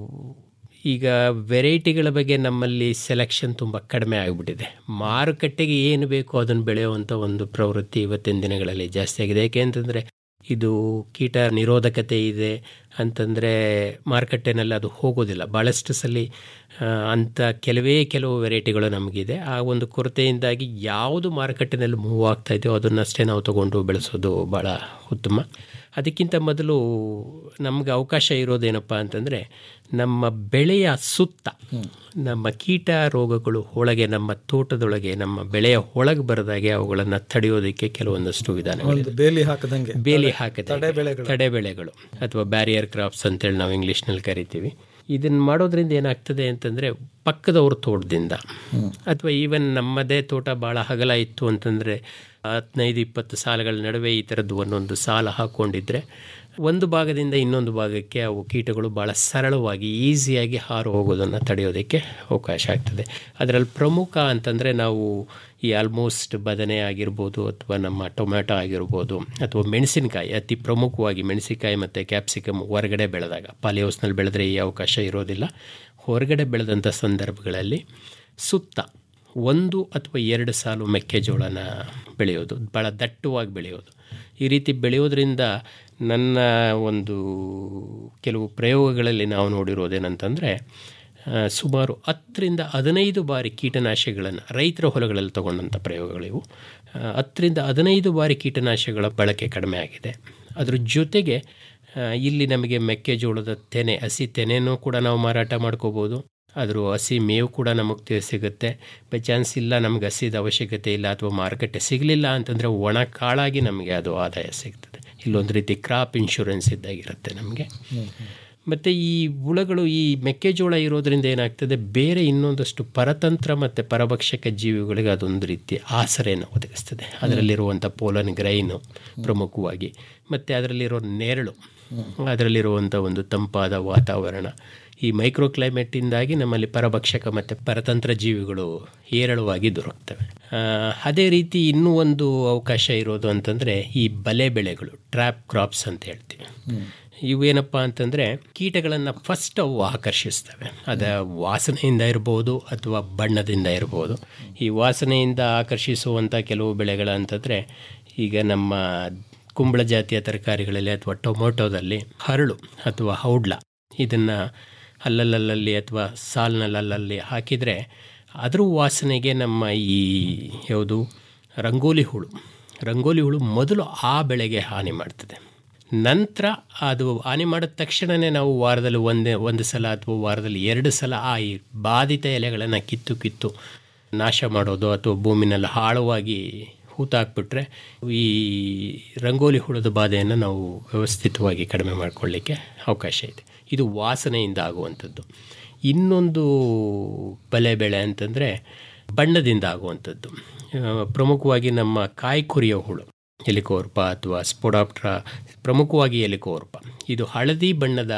ಈಗ ವೆರೈಟಿಗಳ ಬಗ್ಗೆ ನಮ್ಮಲ್ಲಿ ಸೆಲೆಕ್ಷನ್ ತುಂಬ ಕಡಿಮೆ ಆಗಿಬಿಟ್ಟಿದೆ ಮಾರುಕಟ್ಟೆಗೆ ಏನು ಬೇಕೋ ಅದನ್ನು ಬೆಳೆಯುವಂಥ ಒಂದು ಪ್ರವೃತ್ತಿ ಇವತ್ತಿನ ದಿನಗಳಲ್ಲಿ ಜಾಸ್ತಿ ಆಗಿದೆ ಏಕೆ ಅಂತಂದರೆ ಇದು ಕೀಟ ನಿರೋಧಕತೆ ಇದೆ ಅಂತಂದರೆ ಮಾರುಕಟ್ಟೆನಲ್ಲಿ ಅದು ಹೋಗೋದಿಲ್ಲ ಭಾಳಷ್ಟು ಸಲ ಆ, ಅಂಥ ಕೆಲವೇ ಕೆಲವು ವೆರೈಟಿಗಳು ನಮಗಿದೆ ಆ ಒಂದು ಕೊರತೆಯಿಂದಾಗಿ ಯಾವುದು ಮಾರುಕಟ್ಟೆನಲ್ಲಿ ಮೂವ್ ಆಗ್ತಾ ಇದೆಯೋ ಅದನ್ನಷ್ಟೇ ನಾವು ತಗೊಂಡು ಬೆಳೆಸೋದು ಭಾಳ ಉತ್ತಮ ಅದಕ್ಕಿಂತ ಮೊದಲು ನಮಗೆ ಅವಕಾಶ ಇರೋದೇನಪ್ಪ ಅಂತಂದರೆ ನಮ್ಮ ಬೆಳೆಯ ಸುತ್ತ ನಮ್ಮ ಕೀಟ ರೋಗಗಳು ಒಳಗೆ ನಮ್ಮ ತೋಟದೊಳಗೆ ನಮ್ಮ ಬೆಳೆಯ ಒಳಗೆ ಬರದಾಗೆ ಅವುಗಳನ್ನು ತಡೆಯೋದಕ್ಕೆ ಕೆಲವೊಂದಷ್ಟು ವಿಧಾನಗಳಿವೆ ಒಂದು ಬೇಲಿ ಹಾಕದಂಗೆ ಬೇಲಿ ಹಾಕದೆ ತಡೆ ಬೆಳೆಗಳು ತಡೆ ಬೆಳೆಗಳು ಅಥವಾ ಬ್ಯಾರಿಯರ್ ಕ್ರಾಪ್ಸ್ ಅಂತೇಳಿ ನಾವು ಇಂಗ್ಲೀಷ್ನಲ್ಲಿ ಕರಿತೀವಿ ಇದನ್ನು ಮಾಡೋದ್ರಿಂದ ಏನಾಗ್ತದೆ ಅಂತಂದರೆ ಪಕ್ಕದವ್ರ ತೋಟದಿಂದ ಅಥವಾ ಈವನ್ ನಮ್ಮದೇ ತೋಟ ಭಾಳ ಹಗಲ ಇತ್ತು ಅಂತಂದರೆ ಹದಿನೈದು ಇಪ್ಪತ್ತು ಸಾಲಗಳ ನಡುವೆ ಈ ಥರದ್ದು ಒಂದೊಂದು ಸಾಲ ಹಾಕ್ಕೊಂಡಿದ್ರೆ ಒಂದು ಭಾಗದಿಂದ ಇನ್ನೊಂದು ಭಾಗಕ್ಕೆ ಅವು ಕೀಟಗಳು ಭಾಳ ಸರಳವಾಗಿ ಈಸಿಯಾಗಿ ಹಾರು ಹೋಗೋದನ್ನು ತಡೆಯೋದಕ್ಕೆ ಅವಕಾಶ ಆಗ್ತದೆ ಅದರಲ್ಲಿ ಪ್ರಮುಖ ಅಂತಂದರೆ ನಾವು ಈ ಆಲ್ಮೋಸ್ಟ್ ಬದನೆ ಆಗಿರ್ಬೋದು ಅಥವಾ ನಮ್ಮ ಟೊಮ್ಯಾಟೊ ಆಗಿರ್ಬೋದು ಅಥವಾ ಮೆಣಸಿನಕಾಯಿ ಅತಿ ಪ್ರಮುಖವಾಗಿ ಮೆಣಸಿನಕಾಯಿ ಮತ್ತು ಕ್ಯಾಪ್ಸಿಕಮ್ ಹೊರಗಡೆ ಬೆಳೆದಾಗ ಪಾಲಿಹೌಸ್ನಲ್ಲಿ ಬೆಳೆದ್ರೆ ಈ ಅವಕಾಶ ಇರೋದಿಲ್ಲ ಹೊರಗಡೆ ಬೆಳೆದಂಥ ಸಂದರ್ಭಗಳಲ್ಲಿ ಸುತ್ತ ಒಂದು ಅಥವಾ ಎರಡು ಸಾಲು ಮೆಕ್ಕೆಜೋಳನ ಬೆಳೆಯೋದು ಭಾಳ ದಟ್ಟವಾಗಿ ಬೆಳೆಯೋದು ಈ ರೀತಿ ಬೆಳೆಯೋದ್ರಿಂದ ನನ್ನ ಒಂದು ಕೆಲವು ಪ್ರಯೋಗಗಳಲ್ಲಿ ನಾವು ನೋಡಿರೋದೇನಂತಂದರೆ ಆ, ಸುಮಾರು ಹತ್ತರಿಂದ ಹದಿನೈದು ಬಾರಿ ಕೀಟನಾಶಕಗಳನ್ನು ರೈತರ ಹೊಲಗಳಲ್ಲಿ ತಗೊಂಡಂಥ ಪ್ರಯೋಗಗಳಿವು ಆ, ಹತ್ತರಿಂದ ಹದಿನೈದು ಬಾರಿ ಕೀಟನಾಶಕಗಳ ಬಳಕೆ ಕಡಿಮೆ ಆಗಿದೆ ಅದ್ರ ಜೊತೆಗೆ ಆ, ಇಲ್ಲಿ ನಮಗೆ ಮೆಕ್ಕೆಜೋಳದ ತೆನೆ ಹಸಿ ತೆನೆನೂ ಕೂಡ ನಾವು ಮಾರಾಟ ಮಾಡ್ಕೋಬೋದು ಅದ್ರ ಹಸಿ ಮೇವು ಕೂಡ ನಮಗೆ ಸಿಗುತ್ತೆ ಬೈ ಚಾನ್ಸ್ ಇಲ್ಲ ನಮ್ಗೆ ಹಸಿದ ಅವಶ್ಯಕತೆ ಇಲ್ಲ ಅಥವಾ ಮಾರುಕಟ್ಟೆ ಸಿಗಲಿಲ್ಲ ಅಂತಂದರೆ ಒಣ ಕಾಳಾಗಿ ನಮಗೆ ಅದು ಆದಾಯ ಸಿಗ್ತದೆ ಇಲ್ಲೊಂದು ರೀತಿ ಕ್ರಾಪ್ ಇನ್ಶೂರೆನ್ಸ್ ಇದ್ದಾಗಿರುತ್ತೆ ನಮಗೆ ಮತ್ತು ಈ ಹುಳಗಳು ಈ ಮೆಕ್ಕೆಜೋಳ ಇರೋದ್ರಿಂದ ಏನಾಗ್ತದೆ ಬೇರೆ ಇನ್ನೊಂದಷ್ಟು ಪರತಂತ್ರ ಮತ್ತು ಪರಭಕ್ಷಕ ಜೀವಿಗಳಿಗೆ ಅದೊಂದು ರೀತಿ ಆಸರೆಯನ್ನು ಒದಗಿಸ್ತದೆ ಅದರಲ್ಲಿರುವಂಥ ಪೋಲನ್ ಗ್ರೈನು ಪ್ರಮುಖವಾಗಿ ಮತ್ತು ಅದರಲ್ಲಿರೋ ನೆರಳು ಅದರಲ್ಲಿರುವಂಥ ಒಂದು ತಂಪಾದ ವಾತಾವರಣ ಈ ಮೈಕ್ರೋ ಕ್ಲೈಮೇಟಿಂದಾಗಿ ನಮ್ಮಲ್ಲಿ ಪರಭಕ್ಷಕ ಮತ್ತು ಪರತಂತ್ರ ಜೀವಿಗಳು ಹೇರಳವಾಗಿ ದೊರಕ್ತವೆ ಆ, ಅದೇ ರೀತಿ ಇನ್ನೂ ಒಂದು ಅವಕಾಶ ಇರೋದು ಅಂತಂದರೆ ಈ ಬಲೆ ಬೆಳೆಗಳು ಟ್ರ್ಯಾಪ್ ಕ್ರಾಪ್ಸ್ ಅಂತ ಹೇಳ್ತೀವಿ ಇವೇನಪ್ಪ ಅಂತಂದರೆ ಕೀಟಗಳನ್ನು ಫಸ್ಟ್ ಅವು ಆಕರ್ಷಿಸ್ತವೆ ಅದ ವಾಸನೆಯಿಂದ ಇರ್ಬೋದು ಅಥವಾ ಬಣ್ಣದಿಂದ ಇರ್ಬೋದು ಈ ವಾಸನೆಯಿಂದ ಆಕರ್ಷಿಸುವಂಥ ಕೆಲವು ಬೆಳೆಗಳಂತಂದರೆ ಈಗ ನಮ್ಮ ಕುಂಬಳ ಜಾತಿಯ ತರಕಾರಿಗಳಲ್ಲಿ ಅಥವಾ ಟೊಮೊಟೊದಲ್ಲಿ ಹರಳು ಅಥವಾ ಹೌಡ್ಲ ಇದನ್ನು ಅಲ್ಲಲ್ಲಲ್ಲಿ ಅಥವಾ ಸಾಲಿನಲ್ಲಲ್ಲಿ ಹಾಕಿದರೆ ಅದ್ರ ವಾಸನೆಗೆ ನಮ್ಮ ಈ ಯಾವುದು ರಂಗೋಲಿ ಹುಳು ರಂಗೋಲಿ ಹುಳು ಮೊದಲು ಆ ಬೆಳೆಗೆ ಹಾನಿ ಮಾಡ್ತದೆ ನಂತರ ಅದು ಹಾನಿ ಮಾಡಿದ ತಕ್ಷಣವೇ ನಾವು ವಾರದಲ್ಲಿ ಒಂದೇ ಒಂದು ಸಲ ಅಥವಾ ವಾರದಲ್ಲಿ ಎರಡು ಸಲ ಆ ಈ ಬಾಧಿತ ಎಲೆಗಳನ್ನು ಕಿತ್ತು ಕಿತ್ತು ನಾಶ ಮಾಡೋದು ಅಥವಾ ಭೂಮಿನಲ್ಲಿ ಆಳವಾಗಿ ಹೂತಾಕ್ಬಿಟ್ರೆ ಈ ರಂಗೋಲಿ ಹುಳದ ಬಾಧೆಯನ್ನು ನಾವು ವ್ಯವಸ್ಥಿತವಾಗಿ ಕಡಿಮೆ ಮಾಡಿಕೊಳ್ಳಿಕ್ಕೆ ಅವಕಾಶ ಇದೆ ಇದು ವಾಸನೆಯಿಂದ ಆಗುವಂಥದ್ದು ಇನ್ನೊಂದು ಬಲೆ ಬೆಳೆ ಅಂತಂದರೆ ಬಣ್ಣದಿಂದ ಆಗುವಂಥದ್ದು ಆ, ಪ್ರಮುಖವಾಗಿ ನಮ್ಮ ಕಾಯಿ ಕುರಿಯೋ ಹುಳು ಎಲಿಕೋರ್ಪ ಅಥವಾ ಸ್ಪೊಡಾಪ್ಟ್ರಾ ಪ್ರಮುಖವಾಗಿ ಎಲಿಕೋರ್ಪ ಇದು ಹಳದಿ ಬಣ್ಣದ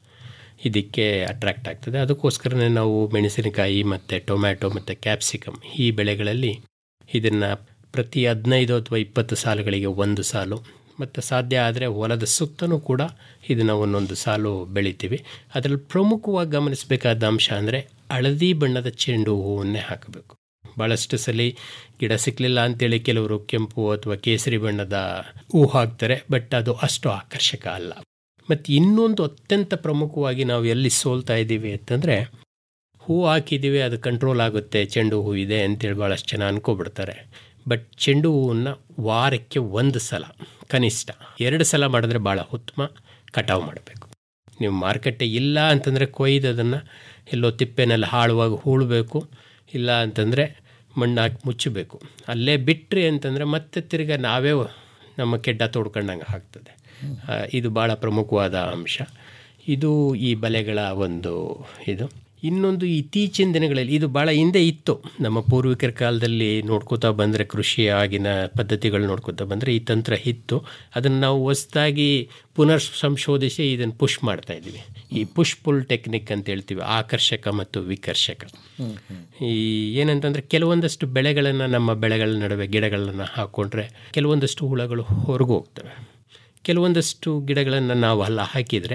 ಇದಕ್ಕೆ ಅಟ್ರಾಕ್ಟ್ ಆಗ್ತದೆ ಅದಕ್ಕೋಸ್ಕರನೇ ನಾವು ಮೆಣಸಿನಕಾಯಿ ಮತ್ತು ಟೊಮ್ಯಾಟೊ ಮತ್ತು ಕ್ಯಾಪ್ಸಿಕಮ್ ಈ ಬೆಳೆಗಳಲ್ಲಿ ಇದನ್ನು ಪ್ರತಿ ಹದಿನೈದು ಅಥವಾ ಇಪ್ಪತ್ತು ಸಾಲುಗಳಿಗೆ ಒಂದು ಸಾಲು ಮತ್ತು ಸಾಧ್ಯ ಆದರೆ ಹೊಲದ ಸುತ್ತಲೂ ಕೂಡ ಇದನ್ನು ಒಂದೊಂದು ಸಾಲು ಬೆಳಿತೀವಿ ಅದರಲ್ಲಿ ಪ್ರಮುಖವಾಗಿ ಗಮನಿಸಬೇಕಾದ ಅಂಶ ಅಂದರೆ ಹಳದಿ ಬಣ್ಣದ ಚೆಂಡು ಹೂವನ್ನೇ ಹಾಕಬೇಕು ಭಾಳಷ್ಟು ಸಲ ಗಿಡ ಸಿಕ್ಕಲಿಲ್ಲ ಅಂತೇಳಿ ಕೆಲವರು ಕೆಂಪು ಅಥವಾ ಕೇಸರಿ ಬಣ್ಣದ ಹೂ ಹಾಕ್ತಾರೆ ಬಟ್ ಅದು ಅಷ್ಟು ಆಕರ್ಷಕ ಅಲ್ಲ ಮತ್ತು ಇನ್ನೊಂದು ಅತ್ಯಂತ ಪ್ರಮುಖವಾಗಿ ನಾವು ಎಲ್ಲಿ ಸೋಲ್ತಾ ಇದ್ದೀವಿ ಅಂತಂದರೆ ಹೂ ಹಾಕಿದ್ದೀವಿ ಅದು ಕಂಟ್ರೋಲ್ ಆಗುತ್ತೆ ಚೆಂಡು ಹೂ ಇದೆ ಅಂತೇಳಿ ಭಾಳಷ್ಟು ಜನ ಅನ್ಕೋಬಿಡ್ತಾರೆ ಬಟ್ ಚೆಂಡು ಹೂವನ್ನು ವಾರಕ್ಕೆ ಒಂದು ಸಲ ಕನಿಷ್ಠ ಎರಡು ಸಲ ಮಾಡಿದ್ರೆ ಭಾಳ ಉತ್ತಮ ಕಟಾವು ಮಾಡಬೇಕು ನೀವು ಮಾರುಕಟ್ಟೆ ಇಲ್ಲ ಅಂತಂದರೆ ಕೊಯ್ದು ಅದನ್ನು ಎಲ್ಲೋ ತಿಪ್ಪೆನಲ್ಲಿ ಹಾಳುವಾಗಿ ಹೂಳಬೇಕು ಇಲ್ಲ ಅಂತಂದರೆ ಮಣ್ಣು ಹಾಕಿ ಮುಚ್ಚಬೇಕು ಅಲ್ಲೇ ಬಿಟ್ಟರೆ ಅಂತಂದರೆ ಮತ್ತೆ ತಿರ್ಗಾ ನಾವೇ ನಮ್ಮ ಕೆಡ್ಡ ತೋಡ್ಕೊಂಡಂಗೆ ಆಗ್ತದೆ ಆ, ಇದು ಭಾಳ ಪ್ರಮುಖವಾದ ಅಂಶ ಇದು ಈ ಬಲೆಗಳ ಒಂದು ಇದು ಇನ್ನೊಂದು ಇತ್ತೀಚಿನ ದಿನಗಳಲ್ಲಿ ಇದು ಭಾಳ ಹಿಂದೆ ಇತ್ತು ನಮ್ಮ ಪೂರ್ವಿಕರ ಕಾಲದಲ್ಲಿ ನೋಡ್ಕೋತಾ ಬಂದರೆ ಕೃಷಿ ಆಗಿನ ಪದ್ಧತಿಗಳು ನೋಡ್ಕೋತಾ ಬಂದರೆ ಈ ತಂತ್ರ ಇತ್ತು ಅದನ್ನು ನಾವು ಹೊಸದಾಗಿ ಪುನರ್ ಸಂಶೋಧಿಸಿ ಇದನ್ನು ಪುಷ್ ಮಾಡ್ತಾ ಇದ್ದೀವಿ ಈ ಪುಷ್ ಪುಲ್ ಟೆಕ್ನಿಕ್ ಅಂತ ಹೇಳ್ತೀವಿ ಆಕರ್ಷಕ ಮತ್ತು ವಿಕರ್ಷಕ ಈ ಏನಂತಂದರೆ ಕೆಲವೊಂದಷ್ಟು ಬೆಳೆಗಳನ್ನು ನಮ್ಮ ಬೆಳೆಗಳ ನಡುವೆ ಗಿಡಗಳನ್ನು ಹಾಕ್ಕೊಂಡ್ರೆ ಕೆಲವೊಂದಷ್ಟು ಹುಳಗಳು ಹೊರಗೆ ಹೋಗ್ತವೆ ಕೆಲವೊಂದಷ್ಟು ಗಿಡಗಳನ್ನು ನಾವು ಅಲ್ಲ ಹಾಕಿದರೆ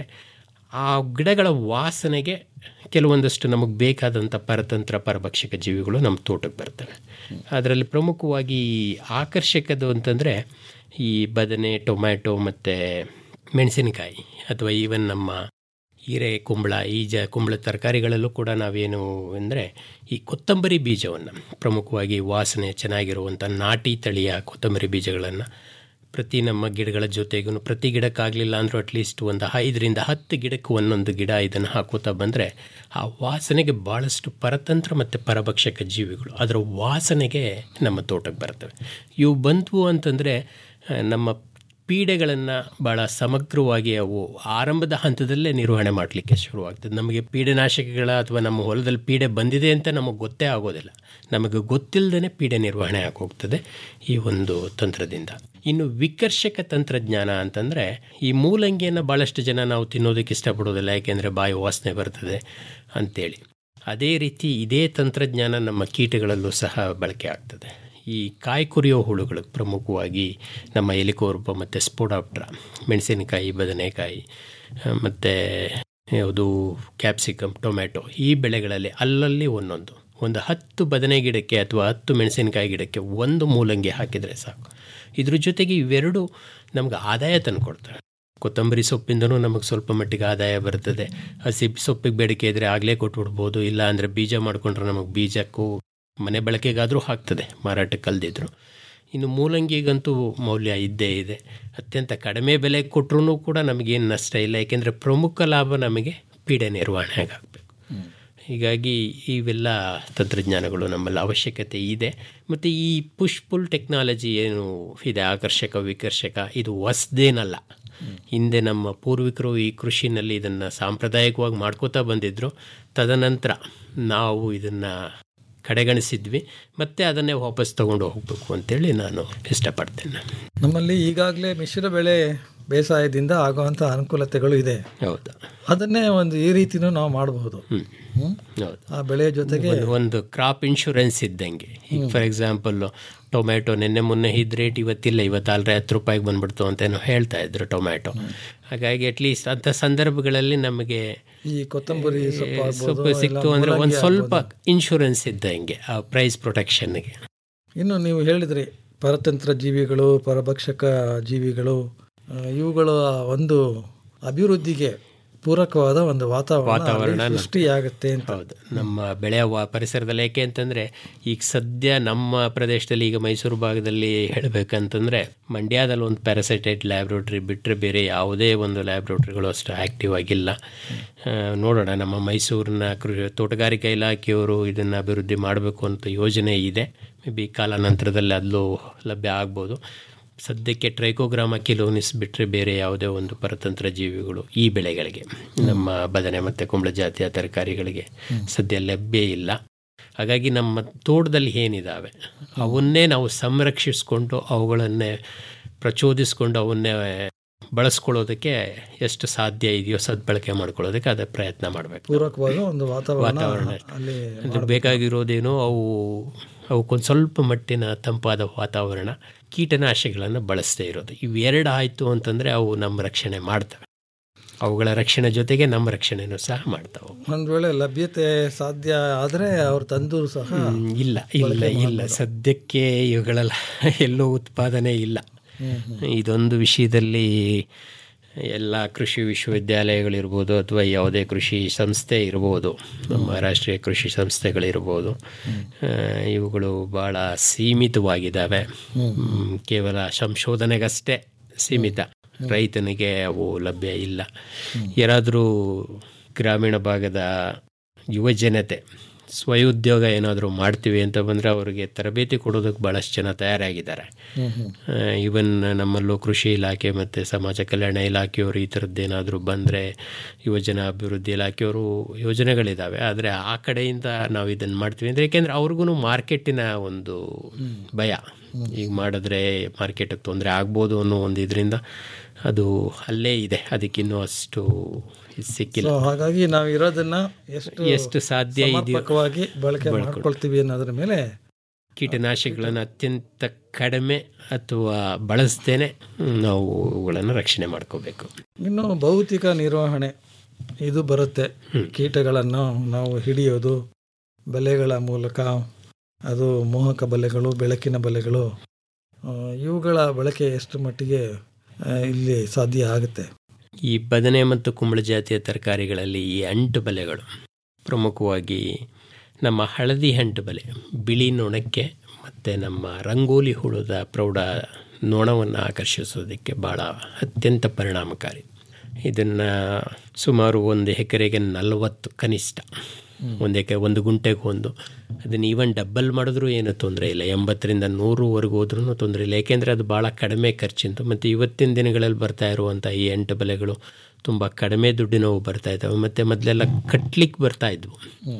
ಆ ಗಿಡಗಳ ವಾಸನೆಗೆ ಕೆಲವೊಂದಷ್ಟು ನಮಗೆ ಬೇಕಾದಂಥ ಪರತಂತ್ರ ಪರಭಕ್ಷಕ ಜೀವಿಗಳು ನಮ್ಮ ತೋಟಕ್ಕೆ ಬರ್ತವೆ ಅದರಲ್ಲಿ ಪ್ರಮುಖವಾಗಿ ಆಕರ್ಷಕದು ಅಂತಂದರೆ ಈ ಬದನೆ ಟೊಮ್ಯಾಟೊ ಮತ್ತು ಮೆಣಸಿನಕಾಯಿ ಅಥವಾ ಈವನ್ ನಮ್ಮ ಹೀರೆ ಕುಂಬಳ ಈಜ ಕುಂಬಳ ತರಕಾರಿಗಳಲ್ಲೂ ಕೂಡ ನಾವೇನು ಅಂದರೆ ಈ ಕೊತ್ತಂಬರಿ ಬೀಜವನ್ನು ಪ್ರಮುಖವಾಗಿ ವಾಸನೆ ಚೆನ್ನಾಗಿರುವಂಥ ನಾಟಿ ತಳಿಯ ಕೊತ್ತಂಬರಿ ಬೀಜಗಳನ್ನು ಪ್ರತಿ ನಮ್ಮ ಗಿಡಗಳ ಜೊತೆಗೂ ಪ್ರತಿ ಗಿಡಕ್ಕಾಗಲಿಲ್ಲ ಅಂದರೂ ಅಟ್ಲೀಸ್ಟ್ ಒಂದು ಐದರಿಂದ ಹತ್ತು ಗಿಡಕ್ಕೆ ಒಂದೊಂದು ಗಿಡ ಇದನ್ನು ಹಾಕೋತಾ ಬಂದರೆ ಆ ವಾಸನೆಗೆ ಭಾಳಷ್ಟು ಪರತಂತ್ರ ಮತ್ತು ಪರಭಕ್ಷಕ ಜೀವಿಗಳು ಅದರ ವಾಸನೆಗೆ ನಮ್ಮ ತೋಟಕ್ಕೆ ಬರ್ತವೆ ಇವು ಬಂತು ಅಂತಂದರೆ ಆ, ನಮ್ಮ ಪೀಡೆಗಳನ್ನು ಭಾಳ ಸಮಗ್ರವಾಗಿ ಅವು ಆರಂಭದ ಹಂತದಲ್ಲೇ ನಿರ್ವಹಣೆ ಮಾಡಲಿಕ್ಕೆ ಶುರುವಾಗ್ತದೆ ನಮಗೆ ಪೀಡೆನಾಶಕಗಳ ಅಥವಾ ನಮ್ಮ ಹೊಲದಲ್ಲಿ ಪೀಡೆ ಬಂದಿದೆ ಅಂತ ನಮಗೆ ಗೊತ್ತೇ ಆಗೋದಿಲ್ಲ ನಮಗೆ ಗೊತ್ತಿಲ್ಲದೇ ಪೀಡೆ ನಿರ್ವಹಣೆ ಆಗೋಗ್ತದೆ ಈ ಒಂದು ತಂತ್ರದಿಂದ ಇನ್ನು ವಿಕರ್ಷಕ ತಂತ್ರಜ್ಞಾನ ಅಂತಂದರೆ ಈ ಮೂಲಂಗಿಯನ್ನು ಭಾಳಷ್ಟು ಜನ ನಾವು ತಿನ್ನೋದಕ್ಕೆ ಇಷ್ಟಪಡೋದಿಲ್ಲ ಯಾಕೆಂದರೆ ಬಾಯಿ ವಾಸನೆ ಬರ್ತದೆ ಅಂಥೇಳಿ ಅದೇ ರೀತಿ ಇದೇ ತಂತ್ರಜ್ಞಾನ ನಮ್ಮ ಕೀಟಗಳಲ್ಲೂ ಸಹ ಬಳಕೆ ಆಗ್ತದೆ ಈ ಕಾಯಿ ಕುರಿಯೋ ಹುಳುಗಳು ಪ್ರಮುಖವಾಗಿ ನಮ್ಮ ಎಲಿಕೋರ್ಪ ಮತ್ತು ಸ್ಪೋಡಾಪ್ಟ್ರ ಮೆಣಸಿನಕಾಯಿ ಬದನೆಕಾಯಿ ಮತ್ತು ಯಾವುದು ಕ್ಯಾಪ್ಸಿಕಮ್ ಟೊಮ್ಯಾಟೊ ಈ ಬೆಳೆಗಳಲ್ಲಿ ಅಲ್ಲಲ್ಲಿ ಒಂದೊಂದು ಒಂದು ಹತ್ತು ಬದನೆ ಗಿಡಕ್ಕೆ ಅಥವಾ ಹತ್ತು ಮೆಣಸಿನಕಾಯಿ ಗಿಡಕ್ಕೆ ಒಂದು ಮೂಲಂಗಿ ಹಾಕಿದರೆ ಸಾಕು ಇದ್ರ ಜೊತೆಗೆ ಇವೆರಡು ನಮ್ಗೆ ಆದಾಯ ತಂದುಕೊಡ್ತವೆ ಕೊತ್ತಂಬರಿ ಸೊಪ್ಪಿಂದನೂ ನಮಗೆ ಸ್ವಲ್ಪ ಮಟ್ಟಿಗೆ ಆದಾಯ ಬರ್ತದೆ ಹಸಿ ಸೊಪ್ಪಿಗೆ ಬೇಡಿಕೆ ಇದ್ದರೆ ಆಗಲೇ ಕೊಟ್ಬಿಡ್ಬೋದು ಇಲ್ಲ ಅಂದರೆ ಬೀಜ ಮಾಡಿಕೊಂಡ್ರೆ ನಮಗೆ ಬೀಜಕ್ಕೂ ಮನೆ ಬಳಕೆಗಾದರೂ ಆಗ್ತದೆ ಮಾರಾಟಕ್ಕೆ ಕಲ್ದಿದ್ರು ಇನ್ನು ಮೂಲಂಗಿಗಂತೂ ಮೌಲ್ಯ ಇದ್ದೇ ಇದೆ ಅತ್ಯಂತ ಕಡಿಮೆ ಬೆಲೆ ಕೊಟ್ಟರೂ ಕೂಡ ನಮಗೇನು ನಷ್ಟ ಇಲ್ಲ ಏಕೆಂದರೆ ಪ್ರಮುಖ ಲಾಭ ನಮಗೆ ಪೀಡೆ ನಿರ್ವಹಣೆ ಆಗಬೇಕು ಹೀಗಾಗಿ ಇವೆಲ್ಲ ತಂತ್ರಜ್ಞಾನಗಳು ನಮ್ಮಲ್ಲಿ ಅವಶ್ಯಕತೆ ಇದೆ ಮತ್ತು ಈ ಪುಷ್ ಪುಲ್ ಟೆಕ್ನಾಲಜಿ ಏನು ಇದೆ ಆಕರ್ಷಕ ವಿಕರ್ಷಕ ಇದು ಹೊಸ್ದೇನಲ್ಲ ಹಿಂದೆ ನಮ್ಮ ಪೂರ್ವಿಕರು ಈ ಕೃಷಿನಲ್ಲಿ ಇದನ್ನು ಸಾಂಪ್ರದಾಯಿಕವಾಗಿ ಮಾಡ್ಕೋತಾ ಬಂದಿದ್ದರು ತದನಂತರ ನಾವು ಇದನ್ನು ಕಡೆಗಣಿಸಿದ್ವಿ ಮತ್ತು ಅದನ್ನೇ ವಾಪಸ್ ತಗೊಂಡು ಹೋಗಬೇಕು ಅಂತೇಳಿ ನಾನು ಇಷ್ಟಪಡ್ತೇನೆ ನಮ್ಮಲ್ಲಿ ಈಗಾಗಲೇ ಮಿಶ್ರ ಬೆಳೆ ಬೇಸಾಯದಿಂದ ಆಗುವಂಥ ಅನುಕೂಲತೆಗಳು ಇದೆ ಹೌದು ಅದನ್ನೇ ಒಂದು ಈ ರೀತಿನೂ ನಾವು ಮಾಡಬಹುದು ಹ್ಮ್? ಹೌದು ಆ ಬೆಳೆಯ ಜೊತೆಗೆ ಒಂದು- ಒಂದು ಕ್ರಾಪ್ ಇನ್ಶೂರೆನ್ಸ್ ಇದ್ದಂಗೆ ಈಗ ಫಾರ್ ಎಕ್ಸಾಂಪಲ್ ಟೊಮ್ಯಾಟೊ ನಿನ್ನೆ ಮೊನ್ನೆ ಇದ್ದ ರೇಟ್ ಇವತ್ತಿಲ್ಲ ಇವತ್ತಾಲ್ರೆ ಹತ್ತು ರೂಪಾಯಿಗೆ ಬಂದ್ಬಿಡ್ತು ಅಂತೇನೋ ಹೇಳ್ತಾ ಇದ್ರು ಟೊಮ್ಯಾಟೊ ಹಾಗಾಗಿ ಅಟ್ಲೀಸ್ಟ್ ಅಂಥ ಸಂದರ್ಭಗಳಲ್ಲಿ ನಮಗೆ ಈ ಕೊತ್ತಂಬರಿ ಸೊಪ್ಪು ಆಗ್ಬೋದು, ಸೊಪ್ಪು ಇಲ್ಲ ಸಿಕ್ತು ಅಂದರೆ ಒಂದು ಮೂಲಂಗಿ ಸ್ವಲ್ಪ ಆಗ್ಬೋದು. ಇನ್ಶೂರೆನ್ಸ್ ಇದ್ದಂಗೆ ಆ ಪ್ರೈಸ್ ಪ್ರೊಟೆಕ್ಷನ್ಗೆ ಇನ್ನು ನೀವು ಹೇಳಿದ್ರಿ ಪರತಂತ್ರ ಜೀವಿಗಳು ಪರಭಕ್ಷಕ ಜೀವಿಗಳು ಆ, ಇವುಗಳ ಒಂದು ಅಭಿವೃದ್ಧಿಗೆ ಪೂರಕವಾದ ಒಂದು ವಾತಾವರಣ ವಾತಾವರಣ ಅಲ್ಲಿ ಸೃಷ್ಟಿಯಾಗುತ್ತೆ ಅಂತ ಹೌದು ನಮ್ಮ ಬೆಳೆಯ ವಾ- ಪರಿಸರದಲ್ಲಿ ಯಾಕೆ ಅಂತಂದರೆ ಈಗ ಸದ್ಯ ನಮ್ಮ ಪ್ರದೇಶದಲ್ಲಿ ಈಗ ಮೈಸೂರು ಭಾಗದಲ್ಲಿ ಹೇಳಬೇಕಂತಂದರೆ ಮಂಡ್ಯದಲ್ಲಿ ಒಂದು ಪ್ಯಾರಾಸೈಟೈಟ್ ಲ್ಯಾಬ್ರೋಟ್ರಿ ಬಿಟ್ಟರೆ ಬೇರೆ ಯಾವುದೇ ಒಂದು ಲ್ಯಾಬ್ರೋಟ್ರಿಗಳು ಅಷ್ಟು ಆ್ಯಕ್ಟಿವ್ ಆಗಿಲ್ಲ ಆ, ನೋಡೋಣ ನಮ್ಮ ಮೈಸೂರಿನ ಕೃಷಿ ತೋಟಗಾರಿಕಾ ಇಲಾಖೆಯವರು ಇದನ್ನು ಅಭಿವೃದ್ಧಿ ಮಾಡಬೇಕು ಅಂತ ಯೋಜನೆ ಇದೆ ಮೇ ಬಿ ಕಾಲಾನಂತರದಲ್ಲಿ ಅಲ್ಲೂ ಲಭ್ಯ ಆಗ್ಬೋದು ಸದ್ಯಕ್ಕೆ ಟ್ರೈಕೋಗ್ರಾಮ ಕಿಲೋನಿಸ್ ಬಿಟ್ಟರೆ ಬೇರೆ ಯಾವುದೇ ಒಂದು ಪರತಂತ್ರ ಜೀವಿಗಳು ಈ ಬೆಳೆಗಳಿಗೆ ನಮ್ಮ ಬದನೆ ಮತ್ತು ಕುಂಬಳ ಜಾತಿಯ ತರಕಾರಿಗಳಿಗೆ ಸದ್ಯ ಲಭ್ಯ ಇಲ್ಲ ಹಾಗಾಗಿ ನಮ್ಮ ತೋಟದಲ್ಲಿ ಏನಿದ್ದಾವೆ ಅವನ್ನೇ ನಾವು ಸಂರಕ್ಷಿಸ್ಕೊಂಡು ಅವುಗಳನ್ನೇ ಪ್ರಚೋದಿಸ್ಕೊಂಡು ಅವನ್ನೇ ಬಳಸ್ಕೊಳ್ಳೋದಕ್ಕೆ ಎಷ್ಟು ಸಾಧ್ಯ ಇದೆಯೋ ಸದ್ಬಳಕೆ ಮಾಡ್ಕೊಳ್ಳೋದಕ್ಕೆ ಅದೇ ಪ್ರಯತ್ನ ಮಾಡಬೇಕು ಪೂರಕವಾದ ಒಂದು ವಾತಾವರಣ ವಾತಾವರಣ ಅಲ್ಲಿ ಅದು ಬೇಕಾಗಿರೋದೇನೋ ಅವು ಅವಕ್ಕೊಂದು ಸ್ವಲ್ಪ ಮಟ್ಟಿನ ತಂಪಾದ ವಾತಾವರಣ ಕೀಟನಾಶಕಗಳನ್ನು ಬಳಸದೇ ಇರೋದು ಇವೆರಡು ಆಯಿತು ಅಂತಂದರೆ ಅವು ನಮ್ಮ ರಕ್ಷಣೆ ಮಾಡ್ತವೆ ಅವುಗಳ ರಕ್ಷಣೆ ಜೊತೆಗೆ ನಮ್ಮ ರಕ್ಷಣೆನೂ ಸಹ ಮಾಡ್ತಾವೆ ಒಂದ್ ವೇಳೆ ಲಭ್ಯತೆ ಸಾಧ್ಯ ಆದರೆ ಅವ್ರು ತಂದು ಸಹ ಹ್ಮ್, ಇಲ್ಲ ಇಲ್ಲ ಇಲ್ಲ ಸದ್ಯಕ್ಕೆ ಇವುಗಳೆಲ್ಲ ಎಲ್ಲೂ ಉತ್ಪಾದನೆ ಇಲ್ಲ ಹ್ಮ್, ಇದೊಂದು ವಿಷಯದಲ್ಲಿ ಎಲ್ಲ ಕೃಷಿ ವಿಶ್ವವಿದ್ಯಾಲಯಗಳಿರ್ಬೋದು ಅಥವಾ ಯಾವುದೇ ಕೃಷಿ ಸಂಸ್ಥೆ ಇರ್ಬೋದು ನಮ್ಮ ರಾಷ್ಟ್ರೀಯ ಕೃಷಿ ಸಂಸ್ಥೆಗಳಿರ್ಬೋದು ಆ, ಇವುಗಳು ಭಾಳ ಸೀಮಿತವಾಗಿದ್ದಾವೆ ಹ್ಮ್, ಕೇವಲ ಸಂಶೋಧನೆಗಷ್ಟೇ ಸೀಮಿತ ರೈತನಿಗೆ ಅವು ಲಭ್ಯ ಇಲ್ಲ ಯಾರಾದರೂ ಗ್ರಾಮೀಣ ಭಾಗದ ಯುವ ಜನತೆ ಸ್ವಉದ್ಯೋಗ ಏನಾದರೂ ಮಾಡ್ತೀವಿ ಅಂತ ಬಂದರೆ ಅವರಿಗೆ ತರಬೇತಿ ಕೊಡೋದಕ್ಕೆ ಭಾಳಷ್ಟು ಜನ ತಯಾರಾಗಿದ್ದಾರೆ ಈವನ್ ನಮ್ಮಲ್ಲೂ ಕೃಷಿ ಇಲಾಖೆ ಮತ್ತು ಸಮಾಜ ಕಲ್ಯಾಣ ಇಲಾಖೆಯವರು ಈ ಥರದ್ದೇನಾದರೂ ಬಂದರೆ ಯುವಜನ ಅಭಿವೃದ್ಧಿ ಇಲಾಖೆಯವರು ಯೋಜನೆಗಳಿದ್ದಾವೆ ಆದರೆ ಆ ಕಡೆಯಿಂದ ನಾವು ಇದನ್ನು ಮಾಡ್ತೀವಿ ಅಂದರೆ ಏಕೆಂದರೆ ಅವ್ರಿಗೂ ಮಾರ್ಕೆಟಿನ ಒಂದು ಭಯ ಈಗ ಮಾಡಿದ್ರೆ ಮಾರ್ಕೆಟಿಗೆ ತೊಂದರೆ ಆಗ್ಬೋದು ಅನ್ನೋ ಒಂದು ಇದರಿಂದ ಅದು ಅಲ್ಲೇ ಇದೆ ಅದಕ್ಕಿನ್ನೂ ಅಷ್ಟು ಇದ್ ಸಿಕ್ಕಿಲ್ಲ ಸೊ ಹಾಗಾಗಿ ನಾವು ಇರೋದನ್ನ ಎಷ್ಟು ಎಷ್ಟು ಸಾಧ್ಯ ಇದೆಯೋ ಸಮರ್ಪಕವಾಗಿ ಬಳಕೆ ಬಳಕೆ ಮಾಡ್ಕೊಳ್ತೀವಿ ಅನ್ನೋದ್ರ ಮೇಲೆ ಕೀಟನಾಶಕಗಳನ್ನು ಅತ್ಯಂತ ಕಡಿಮೆ ಅಥವಾ ಬಳಸ್ದೇನೆ ನಾವು ಅವುಗಳನ್ನು ರಕ್ಷಣೆ ಮಾಡ್ಕೋಬೇಕು ಇನ್ನು ಭೌತಿಕ ನಿರ್ವಹಣೆ ಇದು ಬರುತ್ತೆ ಕೀಟಗಳನ್ನು ನಾವು ಹಿಡಿಯೋದು ಬಲೆಗಳ ಮೂಲಕ ಅದು ಮೋಹಕ ಬಲೆಗಳು ಬೆಳಕಿನ ಬಲೆಗಳು ಆ, ಇವುಗಳ ಬಳಕೆ ಎಷ್ಟು ಮಟ್ಟಿಗೆ ಆ, ಇಲ್ಲಿ ಸಾಧ್ಯ ಆಗುತ್ತೆ ಈ ಬದನೆ ಮತ್ತು ಕುಂಬಳ ಜಾತಿಯ ತರಕಾರಿಗಳಲ್ಲಿ ಈ ಅಂಟು ಬಲೆಗಳು ಪ್ರಮುಖವಾಗಿ ನಮ್ಮ ಹಳದಿ ಅಂಟು ಬಲೆ ಬಿಳಿ ನೊಣಕ್ಕೆ ಮತ್ತು ನಮ್ಮ ರಂಗೋಲಿ ಹುಳದ ಪ್ರೌಢ ನೊಣವನ್ನು ಆಕರ್ಷಿಸೋದಕ್ಕೆ ಭಾಳ ಅತ್ಯಂತ ಪರಿಣಾಮಕಾರಿ ಇದನ್ನು ಸುಮಾರು ಒಂದು ಎಕರೆಗೆ ನಲವತ್ತು ಕನಿಷ್ಠ ಒಂದು ಎಕರೆ ಒಂದು ಗುಂಟೆಗೆ ಒಂದು ಅದನ್ನು ಈವನ್ ಡಬ್ಬಲ್ ಮಾಡಿದ್ರೂ ಏನು ತೊಂದರೆ ಇಲ್ಲ ಎಂಬತ್ತರಿಂದ ನೂರುವರೆಗೂ ಹೋದ್ರೂ ತೊಂದರೆ ಇಲ್ಲ ಏಕೆಂದರೆ ಅದು ಭಾಳ ಕಡಿಮೆ ಖರ್ಚಿಂತು ಮತ್ತು ಇವತ್ತಿನ ದಿನಗಳಲ್ಲಿ ಬರ್ತಾ ಇರುವಂಥ ಈ ಎಂಟು ಬಲೆಗಳು ತುಂಬ ಕಡಿಮೆ ದುಡ್ಡಿನವು ಬರ್ತಾ ಇದ್ದಾವೆ ಮತ್ತು ಮೊದಲೆಲ್ಲ ಕಟ್ಲಿಕ್ಕೆ ಬರ್ತಾ ಇದ್ವು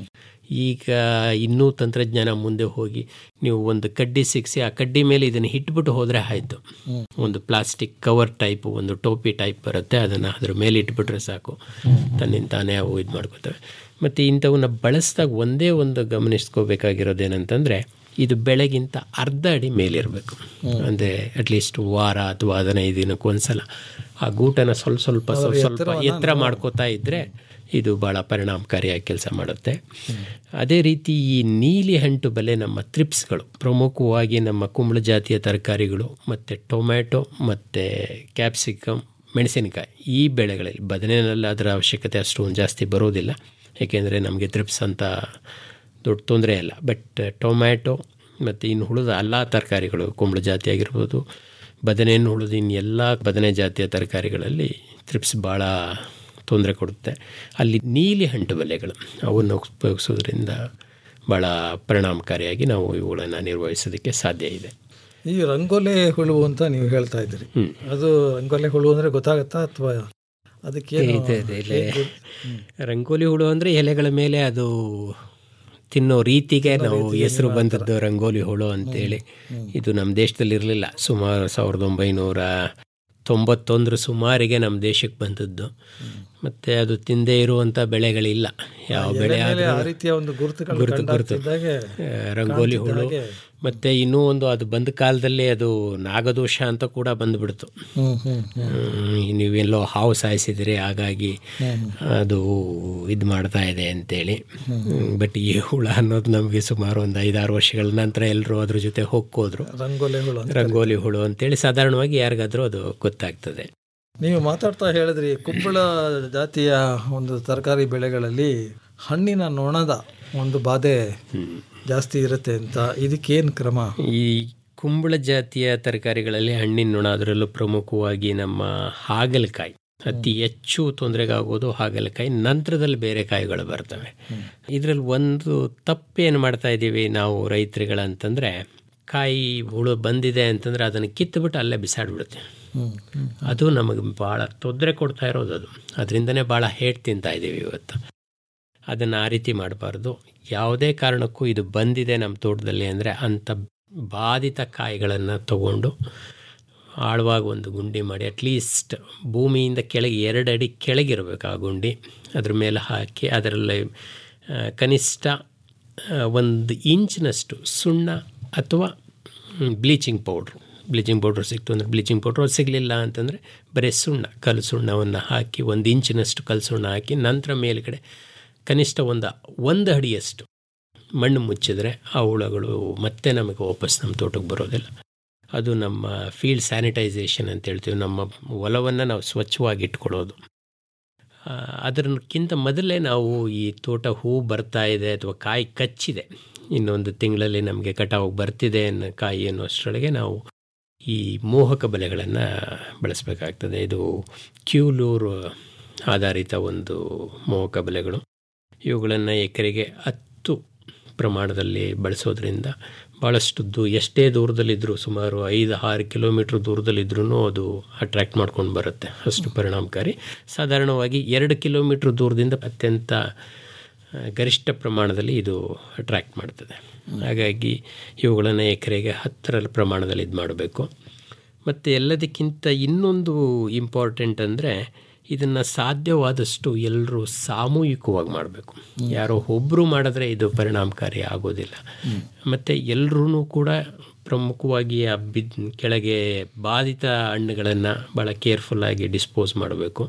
ಈಗ ಇನ್ನೂ ತಂತ್ರಜ್ಞಾನ ಮುಂದೆ ಹೋಗಿ ನೀವು ಒಂದು ಕಡ್ಡಿ ಸಿಕ್ಸಿ ಆ ಕಡ್ಡಿ ಮೇಲೆ ಇದನ್ನು ಇಟ್ಬಿಟ್ಟು ಹೋದರೆ ಆಯಿತು ಒಂದು ಪ್ಲಾಸ್ಟಿಕ್ ಕವರ್ ಟೈಪ್ ಒಂದು ಟೋಪಿ ಟೈಪ್ ಬರುತ್ತೆ ಅದನ್ನು ಅದ್ರ ಮೇಲೆ ಇಟ್ಬಿಟ್ರೆ ಸಾಕು ತನ್ನಿಂದ ತಾನೇ ಅವು ಇದು ಮಾಡ್ಕೋತವೆ ಮತ್ತು ಇಂಥವನ್ನ ಬಳಸಿದಾಗ ಒಂದೇ ಒಂದು ಗಮನಿಸ್ಕೋಬೇಕಾಗಿರೋದೇನಂತಂದರೆ ಇದು ಬೆಳೆಗಿಂತ ಅರ್ಧ ಅಡಿ ಮೇಲಿರಬೇಕು ಅಂದರೆ ಅಟ್ಲೀಸ್ಟ್ ವಾರ ಅಥವಾ ಹದಿನೈದು ದಿನಕ್ಕೆ ಒಂದ್ಸಲ ಆ ಗೂಟನ ಸ್ವಲ್ಪ ಸ್ವಲ್ಪ ಸ್ವಲ್ಪ ಸ್ವಲ್ಪ ಎತ್ತರ ಮಾಡ್ಕೋತಾ ಇದ್ದರೆ ಇದು ಭಾಳ ಪರಿಣಾಮಕಾರಿಯಾಗಿ ಕೆಲಸ ಮಾಡುತ್ತೆ ಅದೇ ರೀತಿ ಈ ನೀಲಿ ಹಂಟು ಬಲೆ ನಮ್ಮ ತ್ರಿಪ್ಸ್ಗಳು ಪ್ರಮುಖವಾಗಿ ನಮ್ಮ ಕುಂಬಳ ಜಾತಿಯ ತರಕಾರಿಗಳು ಮತ್ತು ಟೊಮ್ಯಾಟೊ ಮತ್ತು ಕ್ಯಾಪ್ಸಿಕಮ್ ಮೆಣಸಿನಕಾಯಿ ಈ ಬೆಳೆಗಳಲ್ಲಿ ಬದನೆಯಲ್ಲಿ ಅದರ ಅವಶ್ಯಕತೆ ಅಷ್ಟೊಂದು ಜಾಸ್ತಿ ಬರೋದಿಲ್ಲ ಏಕೆಂದರೆ ನಮಗೆ ತ್ರಿಪ್ಸ್ ಅಂತ ದೊಡ್ಡ ತೊಂದರೆ ಇಲ್ಲ ಬಟ್ ಟೊಮ್ಯಾಟೊ ಮತ್ತು ಇನ್ನು ಉಳಿದ ಎಲ್ಲ ತರಕಾರಿಗಳು ಕುಂಬಳ ಜಾತಿ ಆಗಿರ್ಬೋದು ಬದನೆಯನ್ನು ಉಳಿದ ಇನ್ನು ಎಲ್ಲ ಬದನೆ ಜಾತಿಯ ತರಕಾರಿಗಳಲ್ಲಿ ತ್ರಿಪ್ಸ್ ಭಾಳ ತೊಂದರೆ ಕೊಡುತ್ತೆ ಅಲ್ಲಿ ನೀಲಿ ಹಂಟು ಬಲೆಗಳು ಅವನ್ನು ಉಪಯೋಗಿಸೋದ್ರಿಂದ ಭಾಳ ಪರಿಣಾಮಕಾರಿಯಾಗಿ ನಾವು ಇವುಗಳನ್ನು ನಿರ್ವಹಿಸೋದಕ್ಕೆ ಸಾಧ್ಯ ಇದೆ ಈ ರಂಗೋಲೆ ಹುಳು ಅಂತ ನೀವು ಹೇಳ್ತಾ ಇದ್ದೀರಿ ಅದು ರಂಗೋಲೆ ಹುಳು ಅಂದ್ರೆ ಗೊತ್ತಾಗತ್ತಾ ಅಥವಾ ಅದಕ್ಕೆ ಇದೆ ಇದೆ ಇದೆ ರಂಗೋಲಿ ಹುಳು ಅಂದರೆ ಎಲೆಗಳ ಮೇಲೆ ಅದು ತಿನ್ನೋ ರೀತಿಗೆ ನಾವು ಹೆಸರು ಬಂದದ್ದು ರಂಗೋಲಿ ಹುಳು ಅಂತೇಳಿ ಇದು ನಮ್ಮ ದೇಶದಲ್ಲಿ ಇರಲಿಲ್ಲ ಸುಮಾರು ಸಾವಿರದ ಒಂಬೈನೂರ ತೊಂಬತ್ತೊಂದರ ಸುಮಾರಿಗೆ ನಮ್ಮ ದೇಶಕ್ಕೆ ಬಂದದ್ದು ಮತ್ತು ಅದು ತಿಂದೇ ಇರುವಂಥ ಬೆಳೆಗಳಿಲ್ಲ ಯಾವ ಬೆಳೆ ಎಲೆ ಮೇಲೆ ಆದ್ರೂ ಆ ರೀತಿಯ ಒಂದು ಗುರುತುಗಳು ಗುರುತು ಕಂಡು ಗುರುತು ಆಗ್ತಿದ್ದಾಗೆ ಆ, ರಂಗೋಲಿ ಹುಳು ಕಾಣ್ತಿದ್ದಾಗೆ. ಮತ್ತು ಇನ್ನೂ ಒಂದು ಅದು ಬಂದ ಕಾಲದಲ್ಲಿ ಅದು ನಾಗದೋಷ ಅಂತ ಕೂಡ ಬಂದುಬಿಡ್ತು ಹ್ಮ್ ಹ್ಮ್ ಹ್ಮ್, ನೀವೆಲ್ಲೋ ಹಾವು ಸಾಯಿಸಿದಿರಿ ಹಾಗಾಗಿ ಹ್ಮ್. ಅದು ಇದು ಮಾಡ್ತಾ ಇದೆ ಅಂತೇಳಿ ಬಟ್ ಈ ಹುಳ ಅನ್ನೋದು ನಮಗೆ ಸುಮಾರು ಒಂದು ಐದಾರು ವರ್ಷಗಳ ನಂತರ ಎಲ್ಲರೂ ಅದ್ರ ಜೊತೆ ಹೋಗ್ಕೋದ್ರು ರಂಗೋಲೆ ಹುಳು ಅಂತ ರಂಗೋಲಿ ಹುಳು ಅಂತೇಳಿ ಸಾಧಾರಣವಾಗಿ ಯಾರಿಗಾದ್ರೂ ಅದು ಗೊತ್ತಾಗ್ತದೆ ನೀವು ಮಾತಾಡ್ತಾ ಹೇಳಿದ್ರಿ ಕುಂಬಳ ಜಾತಿಯ ಒಂದು ತರಕಾರಿ ಬೆಳೆಗಳಲ್ಲಿ ಹಣ್ಣಿನ ನೊಣದ ಒಂದು ಬಾಧೆ ಜಾಸ್ತಿ ಇರುತ್ತೆ ಅಂತ ಇದಕ್ಕೇನು ಕ್ರಮ ಈ ಕುಂಬಳ ಜಾತಿಯ ತರಕಾರಿಗಳಲ್ಲಿ ಹಣ್ಣಿನ ನೊಣ ಅದರಲ್ಲೂ ಪ್ರಮುಖವಾಗಿ ನಮ್ಮ ಹಾಗಲಕಾಯಿ ಅತಿ ಹೆಚ್ಚು ತೊಂದರೆಗಾಗೋದು ಹಾಗಲಕಾಯಿ ನಂತರದಲ್ಲಿ ಬೇರೆ ಕಾಯಿಗಳು ಬರ್ತವೆ ಇದರಲ್ಲಿ ಒಂದು ತಪ್ಪೇನು ಮಾಡ್ತಾ ಇದ್ದೀವಿ ನಾವು ರೈತರುಗಳಂತಂದರೆ ಕಾಯಿ ಹುಳು ಬಂದಿದೆ ಅಂತಂದರೆ ಅದನ್ನು ಕಿತ್ತುಬಿಟ್ಟು ಅಲ್ಲೇ ಬಿಸಾಡ್ಬಿಡುತ್ತೆ ಅದು ನಮಗೆ ಭಾಳ ತೊಂದರೆ ಕೊಡ್ತಾ ಇರೋದು ಅದು ಅದರಿಂದನೇ ಭಾಳ ಹೇಟ್ ತಿಂತಾ ಇದ್ದೀವಿ ಇವತ್ತು ಅದನ್ನು ಆ ರೀತಿ ಮಾಡಬಾರ್ದು ಯಾವುದೇ ಕಾರಣಕ್ಕೂ ಇದು ಬಂದಿದೆ ನಮ್ಮ ತೋಟದಲ್ಲಿ ಅಂದರೆ ಅಂಥ ಬಾಧಿತ ಕಾಯಿಗಳನ್ನು ತಗೊಂಡು ಆಳವಾಗಿ ಒಂದು ಗುಂಡಿ ಮಾಡಿ ಅಟ್ಲೀಸ್ಟ್ ಭೂಮಿಯಿಂದ ಕೆಳಗೆ ಎರಡು ಅಡಿ ಕೆಳಗಿರಬೇಕು ಆ ಗುಂಡಿ ಅದ್ರ ಮೇಲೆ ಹಾಕಿ ಅದರಲ್ಲಿ ಆ, ಕನಿಷ್ಠ ಆ, ಒಂದು ಇಂಚಿನಷ್ಟು ಸುಣ್ಣ ಅಥವಾ ಬ್ಲೀಚಿಂಗ್ ಪೌಡ್ರು ಬ್ಲೀಚಿಂಗ್ ಪೌಡ್ರ್ ಸಿಕ್ತು ಅಂದರೆ ಬ್ಲೀಚಿಂಗ್ ಪೌಡ್ರ್ ಅದು ಸಿಗಲಿಲ್ಲ ಅಂತಂದರೆ ಬರೀ ಸುಣ್ಣ ಕಲ್ಲು ಸುಣ್ಣವನ್ನು ಹಾಕಿ ಒಂದು ಇಂಚಿನಷ್ಟು ಕಲ್ಲು ಸುಣ್ಣ ಹಾಕಿ ನಂತರ ಮೇಲ್ಗಡೆ ಕನಿಷ್ಠ ಒಂದು ಒಂದು ಅಡಿಯಷ್ಟು ಮಣ್ಣು ಮುಚ್ಚಿದ್ರೆ ಆ ಹುಳಗಳು ಮತ್ತೆ ನಮಗೆ ವಾಪಸ್ ನಮ್ಮ ತೋಟಕ್ಕೆ ಬರೋದಿಲ್ಲ ಅದು ನಮ್ಮ ಫೀಲ್ಡ್ ಸ್ಯಾನಿಟೈಸೇಷನ್ ಅಂತ ಹೇಳ್ತೀವಿ ನಮ್ಮ ಹೊಲವನ್ನು ನಾವು ಸ್ವಚ್ಛವಾಗಿ ಇಟ್ಕೊಳ್ಳೋದು ಆ, ಅದಕ್ಕಿಂತ ಮೊದಲೇ ನಾವು ಈ ತೋಟ ಹೂ ಬರ್ತಾ ಇದೆ ಅಥವಾ ಕಾಯಿ ಕಚ್ಚಿದೆ ಇನ್ನೊಂದು ತಿಂಗಳಲ್ಲಿ ನಮಗೆ ಕಟಾವು ಬರ್ತಿದೆ ಅನ್ನೋ ಕಾಯಿ ಅನ್ನೋಷ್ಟರೊಳಗೆ ನಾವು ಈ ಮೋಹಕ ಬಲೆಗಳನ್ನು ಬಳಸಬೇಕಾಗ್ತದೆ ಇದು ಕ್ಯೂಲೂರ್ ಆಧಾರಿತ ಒಂದು ಮೋಹಕ ಬಲೆಗಳು ಇವುಗಳನ್ನು ಎಕರೆಗೆ ಹತ್ತು ಪ್ರಮಾಣದಲ್ಲಿ ಬಳಸೋದ್ರಿಂದ ಭಾಳಷ್ಟು ದೂ ಎಷ್ಟೇ ದೂರದಲ್ಲಿದ್ದರೂ ಸುಮಾರು ಐದು ಆರು ಕಿಲೋಮೀಟ್ರ್ ದೂರದಲ್ಲಿದ್ರೂ ಅದು ಅಟ್ರ್ಯಾಕ್ಟ್ ಮಾಡ್ಕೊಂಡು ಬರುತ್ತೆ ಅಷ್ಟು ಪರಿಣಾಮಕಾರಿ ಸಾಧಾರಣವಾಗಿ ಎರಡು ಕಿಲೋಮೀಟ್ರ್ ದೂರದಿಂದ ಅತ್ಯಂತ ಆ, ಗರಿಷ್ಠ ಪ್ರಮಾಣದಲ್ಲಿ ಇದು ಅಟ್ರ್ಯಾಕ್ಟ್ ಮಾಡ್ತದೆ ಹಾಗಾಗಿ ಇವುಗಳನ್ನು ಎಕರೆಗೆ ಹತ್ತರ ಪ್ರಮಾಣದಲ್ಲಿ ಇದು ಮಾಡಬೇಕು ಮತ್ತು ಎಲ್ಲದಕ್ಕಿಂತ ಇನ್ನೊಂದು ಇಂಪಾರ್ಟೆಂಟ್ ಅಂದರೆ ಇದನ್ನು ಸಾಧ್ಯವಾದಷ್ಟು ಎಲ್ಲರೂ ಸಾಮೂಹಿಕವಾಗಿ ಮಾಡಬೇಕು ಯಾರೋ ಒಬ್ಬರು ಮಾಡಿದ್ರೆ ಇದು ಪರಿಣಾಮಕಾರಿ ಆಗೋದಿಲ್ಲ ಮತ್ತು ಎಲ್ಲರೂ ಕೂಡ ಪ್ರಮುಖವಾಗಿ ಆ ಬಿದ್ ಕೆಳಗೆ ಬಾಧಿತ ಹಣ್ಣುಗಳನ್ನು ಭಾಳ ಕೇರ್ಫುಲ್ಲಾಗಿ ಡಿಸ್ಪೋಸ್ ಮಾಡಬೇಕು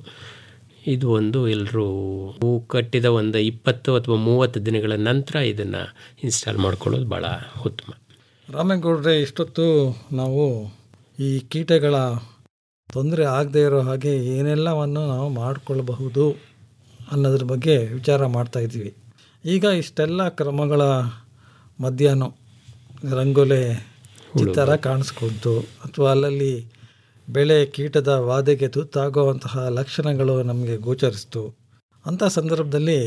ಇದು ಒಂದು ಎಲ್ಲರೂ ಹೂ ಕಟ್ಟಿದ ಒಂದು ಇಪ್ಪತ್ತು ಅಥವಾ ಮೂವತ್ತು ದಿನಗಳ ನಂತರ ಇದನ್ನು ಇನ್ಸ್ಟಾಲ್ ಮಾಡ್ಕೊಳ್ಳೋದು ಭಾಳ ಉತ್ತಮ ರಾಮೇಗೌಡ್ರೆ ಇಷ್ಟೊತ್ತು ನಾವು ಈ ಕೀಟಗಳ ತೊಂದರೆ ಆಗದೇ ಇರೋ ಹಾಗೆ ಏನೆಲ್ಲವನ್ನು ನಾವು ಮಾಡಿಕೊಳ್ಳಬಹುದು ಅನ್ನೋದ್ರ ಬಗ್ಗೆ ವಿಚಾರ ಮಾಡ್ತಾ ಇದ್ದೀವಿ ಈಗ ಇಷ್ಟೆಲ್ಲ ಕ್ರಮಗಳ ಮಧ್ಯಾಹ್ನ ರಂಗೋಲೆ ಚಿತ್ತಾರ ಕಾಣಿಸ್ಕೊಂತು ಅಥವಾ ಅಲ್ಲಲ್ಲಿ ಬೆಳೆ ಕೀಟದ ವಾದೆಗೆ ತುತ್ತಾಗುವಂತಹ ಲಕ್ಷಣಗಳು ನಮಗೆ ಗೋಚರಿಸ್ತು ಅಂಥ ಸಂದರ್ಭದಲ್ಲಿ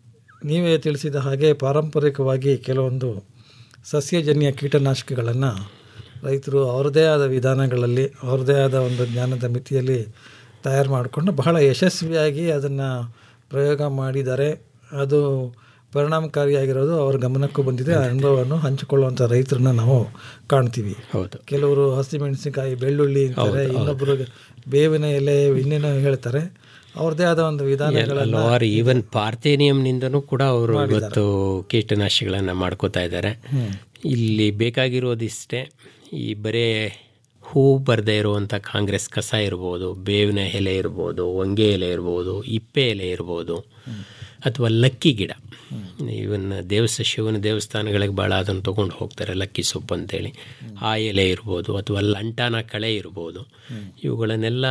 ನೀವೇ ತಿಳಿಸಿದ ಹಾಗೆ ಪಾರಂಪರಿಕವಾಗಿ ಕೆಲವೊಂದು ಸಸ್ಯಜನ್ಯ ಕೀಟನಾಶಕಗಳನ್ನು ರೈತರು ಅವ್ರದ್ದೇ ಆದ ವಿಧಾನಗಳಲ್ಲಿ ಅವ್ರದ್ದೇ ಆದ ಒಂದು ಜ್ಞಾನದ ಮಿತಿಯಲ್ಲಿ ತಯಾರು ಮಾಡಿಕೊಂಡು ಬಹಳ ಯಶಸ್ವಿಯಾಗಿ ಅದನ್ನು ಪ್ರಯೋಗ ಮಾಡಿದ್ದಾರೆ ಅದು ಪರಿಣಾಮಕಾರಿಯಾಗಿರೋದು ಅವ್ರ ಗಮನಕ್ಕೂ ಬಂದಿದೆ ಆ ಅನುಭವವನ್ನು ಹಂಚಿಕೊಳ್ಳುವಂಥ ರೈತರನ್ನ ನಾವು ಕಾಣ್ತೀವಿ ಹೌದು ಕೆಲವರು ಹಸಿಮೆಣಸಿನಕಾಯಿ ಬೆಳ್ಳುಳ್ಳಿ ಅಂತಾರೆ ಹೌದು, ಹೌದು. ಇನ್ನೊಬ್ಬರು ಬೇವಿನ ಎಲೆ ಇನ್ನೇನೋ ಹೇಳ್ತಾರೆ ಅವ್ರದ್ದೇ ಆದ ಒಂದು ವಿಧಾನಗಳನ್ನು ಹಲವಾರು ಈವನ್ ಪಾರ್ಥೇನಿಯಂನಿಂದನೂ ಕೂಡ ಅವರು ಮಾಡಿದ್ದಾರೆ. ಇವತ್ತು ಕೀಟನಾಶಕಗಳನ್ನು ಮಾಡ್ಕೋತಾ ಇದ್ದಾರೆ ಹ್ಮ್. ಇಲ್ಲಿ ಬೇಕಾಗಿರೋದಿಷ್ಟೇ ಈ ಬರೇ ಹೂ ಬರದೇ ಇರುವಂಥ ಕಾಂಗ್ರೆಸ್ ಕಸ ಇರ್ಬೋದು ಬೇವಿನ ಎಲೆ ಇರ್ಬೋದು ಹೊಂಗೆ ಎಲೆ ಇರ್ಬೋದು ಇಪ್ಪೆ ಎಲೆ ಇರ್ಬೋದು ಅಥವಾ ಲಕ್ಕಿ ಗಿಡ ಇವನ್ ದೇವಸ್ಥ ಶಿವನ ದೇವಸ್ಥಾನಗಳಿಗೆ ಭಾಳ ಅದನ್ನು ತೊಗೊಂಡು ಹೋಗ್ತಾರೆ ಲಕ್ಕಿ ಸೊಪ್ಪು ಅಂತೇಳಿ ಆ ಎಲೆ ಇರ್ಬೋದು ಅಥವಾ ಲಂಟಾನ ಕಳೆ ಇರ್ಬೋದು ಇವುಗಳನ್ನೆಲ್ಲ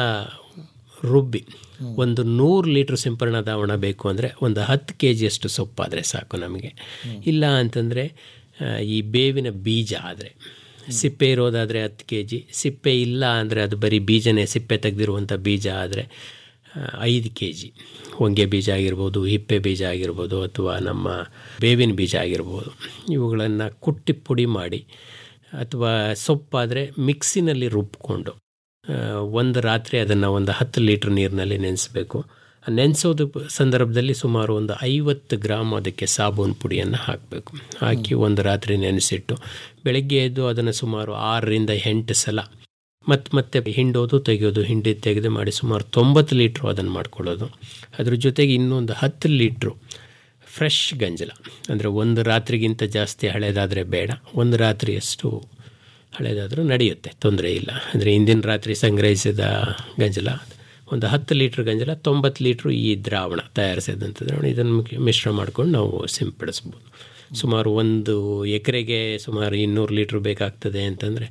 ರುಬ್ಬಿ ಒಂದು ನೂರು ಲೀಟ್ರ್ ಸಿಂಪರಣಾ ದ್ರಾವಣ ಬೇಕು ಅಂದರೆ ಒಂದು ಹತ್ತು ಕೆ ಜಿಯಷ್ಟು ಸೊಪ್ಪಾದರೆ ಸಾಕು ನಮಗೆ ಇಲ್ಲ ಅಂತಂದರೆ ಈ ಬೇವಿನ ಬೀಜ ಆದರೆ ಸಿಪ್ಪೆ ಇರೋದಾದರೆ ಹತ್ತು ಕೆ ಜಿ ಸಿಪ್ಪೆ ಇಲ್ಲ ಅಂದರೆ ಅದು ಬರೀ ಬೀಜನೇ ಸಿಪ್ಪೆ ತೆಗೆದಿರುವಂಥ ಬೀಜ ಆದರೆ ಐದು ಕೆ ಜಿ ಹೊಂಗೆ ಬೀಜ ಆಗಿರ್ಬೋದು ಹಿಪ್ಪೆ ಬೀಜ ಆಗಿರ್ಬೋದು ಅಥವಾ ನಮ್ಮ ಬೇವಿನ ಬೀಜ ಆಗಿರ್ಬೋದು ಇವುಗಳನ್ನು ಕುಟ್ಟಿ ಪುಡಿ ಮಾಡಿ ಅಥವಾ ಸೊಪ್ಪಾದರೆ ಮಿಕ್ಸಿನಲ್ಲಿ ರುಬ್ಕೊಂಡು ಆ, ಒಂದು ರಾತ್ರಿ ಅದನ್ನು ಒಂದು ಹತ್ತು ಲೀಟ್ರ್ ನೀರಿನಲ್ಲಿ ನೆನೆಸಬೇಕು ನೆನೆಸೋದು ಸಂದರ್ಭದಲ್ಲಿ ಸುಮಾರು ಒಂದು ಐವತ್ತು ಗ್ರಾಮ್ ಅದಕ್ಕೆ ಸಾಬೂನು ಪುಡಿಯನ್ನು ಹಾಕಬೇಕು ಹಾಕಿ ಒಂದು ರಾತ್ರಿ ನೆನೆಸಿಟ್ಟು ಬೆಳಗ್ಗೆ ಎದ್ದು ಅದನ್ನು ಸುಮಾರು ಆರರಿಂದ ಎಂಟು ಸಲ ಮತ್ತೆ ಮತ್ತೆ ಹಿಂಡೋದು ತೆಗೆಯೋದು ಹಿಂಡಿ ತೆಗೆದು ಮಾಡಿ ಸುಮಾರು ತೊಂಬತ್ತು ಲೀಟ್ರು ಅದನ್ನು ಮಾಡ್ಕೊಳ್ಳೋದು ಅದ್ರ ಜೊತೆಗೆ ಇನ್ನೊಂದು ಹತ್ತು ಲೀಟ್ರು ಫ್ರೆಶ್ ಗಂಜಲ ಅಂದರೆ ಒಂದು ರಾತ್ರಿಗಿಂತ ಜಾಸ್ತಿ ಹಳೇದಾದರೆ ಬೇಡ ಒಂದು ರಾತ್ರಿಯಷ್ಟು ಹಳೇದಾದರೂ ನಡೆಯುತ್ತೆ ತೊಂದರೆ ಇಲ್ಲ ಅಂದರೆ ಹಿಂದಿನ ರಾತ್ರಿ ಸಂಗ್ರಹಿಸಿದ ಗಂಜಲ ಒಂದು ಹತ್ತು ಲೀಟ್ರ್ ಗಂಜಲ ತೊಂಬತ್ತು ಲೀಟ್ರು ಈ ದ್ರಾವಣ ತಯಾರಿಸಿದಂಥ ದ್ರಾವಣ ಇದನ್ನು ಮಿಕ್- ಮಿಶ್ರ ಮಾಡ್ಕೊಂಡು ನಾವು ಸಿಂಪಡಿಸ್ಬೋದು ಸುಮಾರು ಒಂದು ಎಕರೆಗೆ ಸುಮಾರು ಇನ್ನೂರು ಲೀಟ್ರ್ ಬೇಕಾಗ್ತದೆ ಅಂತಂದರೆ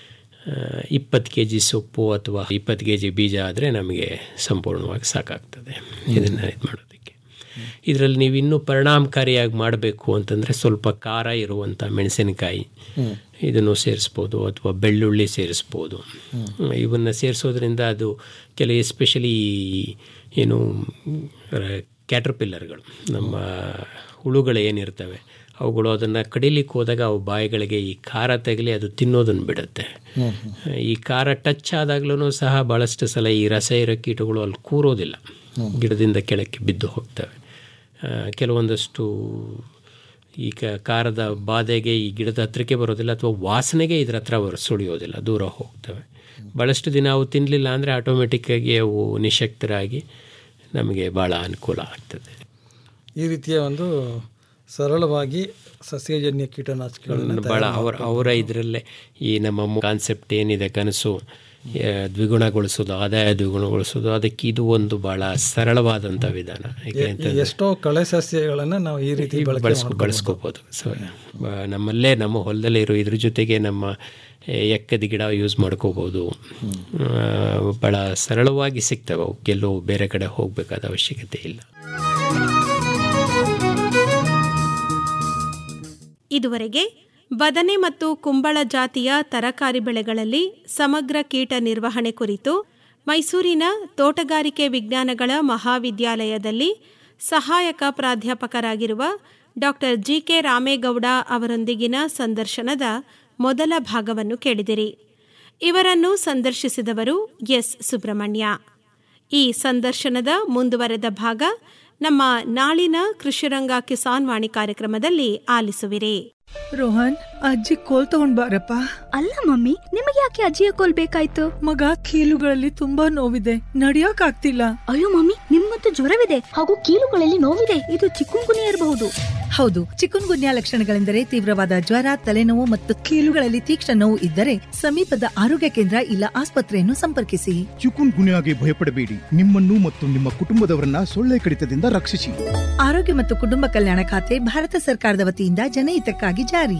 ಇಪ್ಪತ್ತು ಕೆ ಜಿ ಸೊಪ್ಪು ಅಥವಾ ಇಪ್ಪತ್ತು ಕೆ ಜಿ ಬೀಜ ಆದರೆ ನಮಗೆ ಸಂಪೂರ್ಣವಾಗಿ ಸಾಕಾಗ್ತದೆ ಇದನ್ನು ಇದು ಮಾಡೋದಕ್ಕೆ ಇದರಲ್ಲಿ ನೀವು ಇನ್ನೂ ಪರಿಣಾಮಕಾರಿಯಾಗಿ ಮಾಡಬೇಕು ಅಂತಂದರೆ ಸ್ವಲ್ಪ ಖಾರ ಇರುವಂಥ ಮೆಣಸಿನಕಾಯಿ ಹ್ಮ್. ಇದನ್ನು ಸೇರಿಸ್ಬೋದು ಅಥವಾ ಬೆಳ್ಳುಳ್ಳಿ ಸೇರಿಸ್ಬೋದು ಇವನ್ನು ಸೇರಿಸೋದ್ರಿಂದ ಅದು ಕೆಲವು ಎಸ್ಪೆಷಲಿ ಏನು ಕ್ಯಾಟ್ರಪಿಲ್ಲರ್ಗಳು ನಮ್ಮ ಹುಳುಗಳು ಏನಿರ್ತವೆ ಅವುಗಳು ಅದನ್ನು ಕಡಿಲಿಕ್ಕೆ ಹೋದಾಗ ಅವು ಬಾಯಿಗಳಿಗೆ ಈ ಖಾರ ತಗಲಿ ಅದು ತಿನ್ನೋದನ್ನು ಬಿಡುತ್ತೆ ಹ್ಮ್, ಈ ಖಾರ ಟಚ್ ಆದಾಗ್ಲೂ ಸಹ ಭಾಳಷ್ಟು ಸಲ ಈ ರಸ ಇರೋ ಕೀಟಗಳು ಅಲ್ಲಿ ಕೂರೋದಿಲ್ಲ ಗಿಡದಿಂದ ಕೆಳಕ್ಕೆ ಬಿದ್ದು ಹೋಗ್ತವೆ ಆ, ಕೆಲವೊಂದಷ್ಟು ಈ ಕ- ಖಾರದ ಬಾಧೆಗೆ ಈ ಗಿಡದ ಹತ್ರಕ್ಕೆ ಬರೋದಿಲ್ಲ ಅಥವಾ ವಾಸನೆಗೆ ಇದ್ರ ಹತ್ರ ಬರ ಸುಳಿಯೋದಿಲ್ಲ ದೂರ ಹೋಗ್ತವೆ ಭಾಳಷ್ಟು ದಿನ ಅವು ತಿನ್ನಲಿಲ್ಲ ಅಂದರೆ ಆಟೋಮೆಟಿಕ್ಕಾಗಿ ಅವು ನಿಶಕ್ತರಾಗಿ ನಮಗೆ ಭಾಳ ಅನುಕೂಲ ಆಗ್ತದೆ ಈ ರೀತಿಯ ಒಂದು ಸರಳವಾಗಿ ಸಸ್ಯಜನ್ಯ ಕೀಟನಾಶಕಗಳನ್ನ ಭಾಳ ತಯಾರು ಅವರ ಅವರ ಇದರಲ್ಲೇ ಈ ನಮ್ಮ ಕಾನ್ಸೆಪ್ಟ್ ಏನಿದೆ ಕನಸು ಆ, ದ್ವಿಗುಣಗೊಳಿಸೋದು ಆದಾಯ ದ್ವಿಗುಣಗೊಳಿಸೋದು ಅದಕ್ಕೆ ಇದು ಒಂದು ಭಾಳ ಸರಳವಾದಂಥ ವಿಧಾನ ಯಾಕೆ ಈ ಅಂತಂದ್ರೆ ಎಷ್ಟೋ ಕಳೆ ಸಸ್ಯಗಳನ್ನು ನಾವು ಈ ರೀತಿ ಈ ಬಳಕೆ ಬಳಸ್ಕೊ ಮಾಡ್ಕೊಬೋದು. ಬಳಸ್ಕೋಬೋದು ಸೊ ಬ- ನಮ್ಮಲ್ಲೇ ನಮ್ಮ ಹೊಲದಲ್ಲೇ ಇರೋ ಇದ್ರ ಜೊತೆಗೆ ನಮ್ಮ ಎ, ಎಕ್ಕದ ಗಿಡ ಯೂಸ್ ಮಾಡ್ಕೋಬೋದು ಆ, ಭಾಳ ಸರಳವಾಗಿ ಸಿಗ್ತವೆ ಅವು ಕೆಲವು ಬೇರೆ ಕಡೆ ಹೋಗಬೇಕಾದ ಅವಶ್ಯಕತೆ ಇಲ್ಲ ಇದುವರೆಗೆ ಬದನೆ ಮತ್ತು ಕುಂಬಳ ಜಾತಿಯ ತರಕಾರಿ ಬೆಳೆಗಳಲ್ಲಿ ಸಮಗ್ರ ಕೀಟ ನಿರ್ವಹಣೆ ಕುರಿತು ಮೈಸೂರಿನ ತೋಟಗಾರಿಕೆ ವಿಜ್ಞಾನಗಳ ಮಹಾವಿದ್ಯಾಲಯದಲ್ಲಿ ಸಹಾಯಕ ಪ್ರಾಧ್ಯಾಪಕರಾಗಿರುವ ಡಾಕ್ಟರ್ ಜಿಕೆ ರಾಮೇಗೌಡ ಅವರೊಂದಿಗಿನ ಸಂದರ್ಶನದ ಮೊದಲ ಭಾಗವನ್ನು ಕೇಳಿದಿರಿ ಇವರನ್ನು ಸಂದರ್ಶಿಸಿದವರು ಎಸ್ ಸುಬ್ರಹ್ಮಣ್ಯ ಈ ಸಂದರ್ಶನದ ಮುಂದುವರೆದ ಭಾಗ ನಮ್ಮ ನಾಳಿನ ಕೃಷಿರಂಗ ಕಿಸಾನ್ ವಾಣಿ ಕಾರ್ಯಕ್ರಮದಲ್ಲಿ ಆಲಿಸುವಿರಿ ರೋಹನ್ ಅಜ್ಜಿ ಕೋಲ್ ತಗೊಂಡ್ ಬಾರಪ್ಪ ಅಲ್ಲ ಮಮ್ಮಿ ನಿಮಗೆ ಯಾಕೆ ಅಜ್ಜಿಯ ಕೋಲ್ ಬೇಕಾಯ್ತು ಮಗ ಕೀಲುಗಳಲ್ಲಿ ತುಂಬಾ ನೋವಿದೆ ನಡಿಯಕ್ ಆಗ್ತಿಲ್ಲ ಅಯ್ಯೋ ಮಮ್ಮಿ ನಿಮ್ಗಂತೂ ಜ್ವರವಿದೆ ಹಾಗೂ ಕೀಲುಗಳಲ್ಲಿ ನೋವಿದೆ ಇದು ಚಿಕ್ಕುಂಗುನಿ ಇರಬಹುದು ಹೌದು ಚಿಕುನ್ ಗುನ್ಯಾ ಲಕ್ಷಣಗಳೆಂದರೆ ತೀವ್ರವಾದ ಜ್ವರ ತಲೆನೋವು ಮತ್ತು ಕೀಲುಗಳಲ್ಲಿ ತೀಕ್ಷ್ಣ ನೋವು ಇದ್ದರೆ ಸಮೀಪದ ಆರೋಗ್ಯ ಕೇಂದ್ರ ಇಲ್ಲ ಆಸ್ಪತ್ರೆಯನ್ನು ಸಂಪರ್ಕಿಸಿ ಚಿಕುನ್ ಗುನ್ಯಾಗೆ ಭಯಪಡಬೇಡಿ ನಿಮ್ಮನ್ನು ಮತ್ತು ನಿಮ್ಮ ಕುಟುಂಬದವರನ್ನ ಸೊಳ್ಳೆ ಕಡಿತದಿಂದ ರಕ್ಷಿಸಿ ಆರೋಗ್ಯ ಮತ್ತು ಕುಟುಂಬ ಕಲ್ಯಾಣ ಖಾತೆ ಭಾರತ ಸರ್ಕಾರದ ವತಿಯಿಂದ ಜನಹಿತಕ್ಕಾಗಿ ಜಾರಿ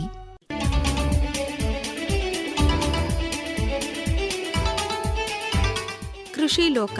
ಕೃಷಿ ಲೋಕ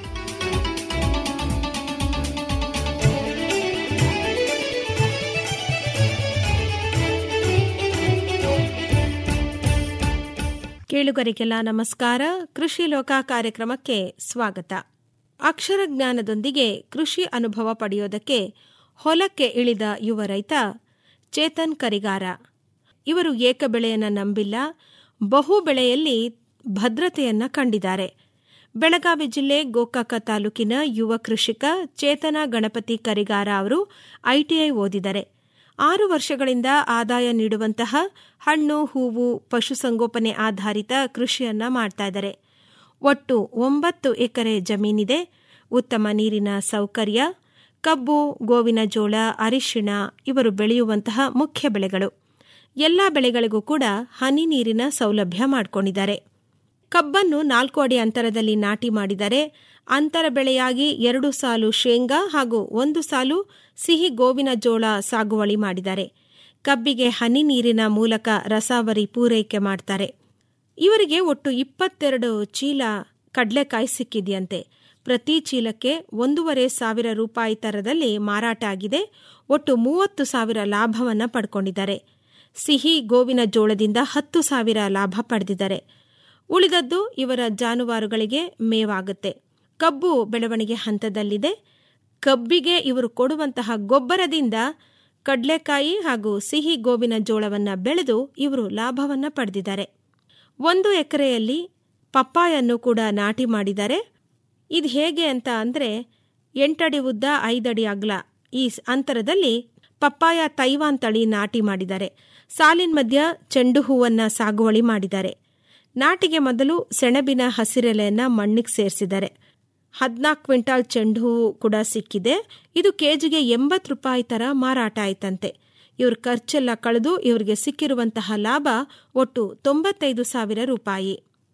ಕೇಳುಗರಿಗೆಲ್ಲ ನಮಸ್ಕಾರ ಕೃಷಿ ಲೋಕ ಕಾರ್ಯಕ್ರಮಕ್ಕೆ ಸ್ವಾಗತ ಅಕ್ಷರ ಜ್ಞಾನದೊಂದಿಗೆ ಕೃಷಿ ಅನುಭವ ಪಡೆಯೋದಕ್ಕೆ ಹೊಲಕ್ಕೆ ಇಳಿದ ಯುವ ರೈತ ಚೇತನ್ ಕರಿಗಾರ ಇವರು ಏಕ ಬೆಳೆಯನ್ನ ನಂಬಿಲ್ಲ ಬಹು ಬೆಳೆಯಲ್ಲಿ ಭದ್ರತೆಯನ್ನ ಕಂಡಿದ್ದಾರೆ ಬೆಳಗಾವಿ ಜಿಲ್ಲೆ ಗೋಕಾಕ ತಾಲೂಕಿನ ಯುವ ಕೃಷಿಕ ಚೇತನ ಗಣಪತಿ ಕರಿಗಾರ ಅವರು ಐಟಿಐ ಓದಿದ್ದಾರೆ ಆರು ವರ್ಷಗಳಿಂದ ಆದಾಯ ನೀಡುವಂತಹ ಹಣ್ಣು ಹೂವು ಪಶುಸಂಗೋಪನೆ ಆಧಾರಿತ ಕೃಷಿಯನ್ನ ಮಾಡ್ತಾ ಇದ್ದಾರೆ ಒಟ್ಟು ಒಂಬತ್ತು ಎಕರೆ ಜಮೀನಿದೆ ಉತ್ತಮ ನೀರಿನ ಸೌಕರ್ಯ ಕಬ್ಬು ಗೋವಿನ ಜೋಳ ಅರಿಶಿಣ ಇವರು ಬೆಳೆಯುವಂತಹ ಮುಖ್ಯ ಬೆಳೆಗಳು ಎಲ್ಲ ಬೆಳೆಗಳಿಗೂ ಕೂಡ ಹನಿ ನೀರಿನ ಸೌಲಭ್ಯ ಮಾಡಿಕೊಂಡಿದ್ದಾರೆ ಕಬ್ಬನ್ನು ನಾಲ್ಕು ಅಡಿ ಅಂತರದಲ್ಲಿ ನಾಟಿ ಮಾಡಿದರೆ ಅಂತರ ಬೆಳೆಯಾಗಿ ಎರಡು ಸಾಲು ಶೇಂಗಾ ಹಾಗೂ ಒಂದು ಸಾಲು ಸಿಹಿ ಗೋವಿನ ಜೋಳ ಸಾಗುವಳಿ ಮಾಡಿದ್ದಾರೆ ಕಬ್ಬಿಗೆ ಹನಿ ನೀರಿನ ಮೂಲಕ ರಸಾವರಿ ಪೂರೈಕೆ ಮಾಡ್ತಾರೆ ಇವರಿಗೆ ಒಟ್ಟು ಇಪ್ಪತ್ತೆರಡು ಚೀಲ ಕಡಲೆಕಾಯಿ ಸಿಕ್ಕಿದೆಯಂತೆ ಪ್ರತಿ ಚೀಲಕ್ಕೆ ಒಂದೂವರೆ ಸಾವಿರ ರೂಪಾಯಿ ತರದಲ್ಲಿ ಮಾರಾಟ ಆಗಿದೆ ಒಟ್ಟು ಮೂವತ್ತು ಸಾವಿರ ಲಾಭವನ್ನ ಪಡ್ಕೊಂಡಿದ್ದಾರೆ ಸಿಹಿ ಗೋವಿನ ಜೋಳದಿಂದ ಹತ್ತು ಸಾವಿರ ಲಾಭ ಪಡೆದಿದ್ದಾರೆ ಉಳಿದದ್ದು ಇವರ ಜಾನುವಾರುಗಳಿಗೆ ಮೇವಾಗುತ್ತೆ ಕಬ್ಬು ಬೆಳವಣಿಗೆ ಹಂತದಲ್ಲಿದೆ ಕಬ್ಬಿಗೆ ಇವರು ಕೊಡುವಂತಹ ಗೊಬ್ಬರದಿಂದ ಕಡಲೆಕಾಯಿ ಹಾಗೂ ಸಿಹಿ ಗೋವಿನ ಜೋಳವನ್ನ ಬೆಳೆದು ಇವರು ಲಾಭವನ್ನ ಪಡೆದಿದ್ದಾರೆ ಒಂದು ಎಕರೆಯಲ್ಲಿ ಪಪ್ಪಾಯನ್ನು ಕೂಡ ನಾಟಿ ಮಾಡಿದ್ದಾರೆ ಇದು ಹೇಗೆ ಅಂತ ಅಂದರೆ ಎಂಟಡಿ ಉದ್ದ ಐದಡಿ ಅಗಲ ಈ ಸ್- ಅಂತರದಲ್ಲಿ ಪಪ್ಪಾಯ ತೈವಾನ್ ತಳಿ ನಾಟಿ ಮಾಡಿದ್ದಾರೆ ಸಾಲಿನ ಮಧ್ಯ ಚೆಂಡು ಹೂವನ್ನ ಸಾಗುವಳಿ ಮಾಡಿದ್ದಾರೆ ನಾಟಿಗೆ ಮೊದಲು ಸೆಣಬಿನ ಹಸಿರೆಲೆಯನ್ನ ಮಣ್ಣಿಗೆ ಸೇರಿಸಿದ್ದಾರೆ ಹದಿನಾಲ್ಕು ಕ್ವಿಂಟಾಲ್ ಚೆಂಡು ಹೂವು ಕೂಡ ಸಿಕ್ಕಿದೆ ಇದು ಕೆಜಿಗೆ ಎಂಬತ್ತು ರೂಪಾಯಿ ತರ ಮಾರಾಟ ಆಯ್ತಂತೆ ಇವ್ರ ಖರ್ಚೆಲ್ಲ ಕಳೆದು ಇವರಿಗೆ ಸಿಕ್ಕಿರುವಂತಹ ಲಾಭ ಒಟ್ಟು ತೊಂಬತ್ತೈದು ಸಾವಿರ ರೂಪಾಯಿ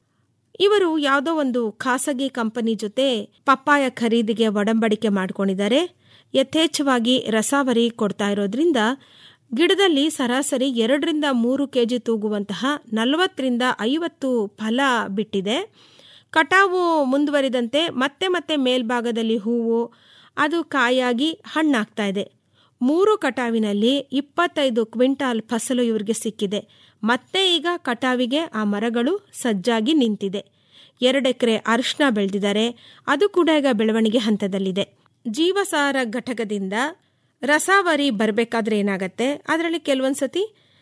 ಇವರು ಯಾವುದೋ ಒಂದು ಖಾಸಗಿ ಕಂಪನಿ ಜೊತೆ ಪಪ್ಪಾಯ ಖರೀದಿಗೆ ಒಡಂಬಡಿಕೆ ಮಾಡ್ಕೊಂಡಿದ್ದಾರೆ ಯಥೇಚ್ಛವಾಗಿ ರಸಾವರಿ ಕೊಡ್ತಾ ಇರೋದ್ರಿಂದ ಗಿಡದಲ್ಲಿ ಸರಾಸರಿ ಎರಡರಿಂದ ಮೂರು ಕೆಜಿ ತೂಗುವಂತಹ ನಲವತ್ತರಿಂದ ಐವತ್ತು ಫಲ ಬಿಟ್ಟಿದೆ ಕಟಾವು ಮುಂದುವರಿದಂತೆ ಮತ್ತೆ ಮತ್ತೆ ಮೇಲ್ಭಾಗದಲ್ಲಿ ಹೂವು ಅದು ಕಾಯಾಗಿ ಹಣ್ಣಾಗ್ತಾ ಇದೆ ಮೂರು ಕಟಾವಿನಲ್ಲಿ ಇಪ್ಪತ್ತೈದು ಕ್ವಿಂಟಾಲ್ ಫಸಲು ಇವರಿಗೆ ಸಿಕ್ಕಿದೆ ಮತ್ತೆ ಈಗ ಕಟಾವಿಗೆ ಆ ಮರಗಳು ಸಜ್ಜಾಗಿ ನಿಂತಿದೆ ಎರಡು ಎಕರೆ ಅರಿಶಿನ ಬೆಳೆದಿದ್ದಾರೆ ಅದು ಕೂಡ ಈಗ ಬೆಳವಣಿಗೆ ಹಂತದಲ್ಲಿದೆ ಜೀವಸಾರ ಘಟಕದಿಂದ ರಸಾವರಿ ಬರಬೇಕಾದ್ರೆ ಏನಾಗತ್ತೆ ಅದರಲ್ಲಿ ಕೆಲವೊಂದ್ಸತಿ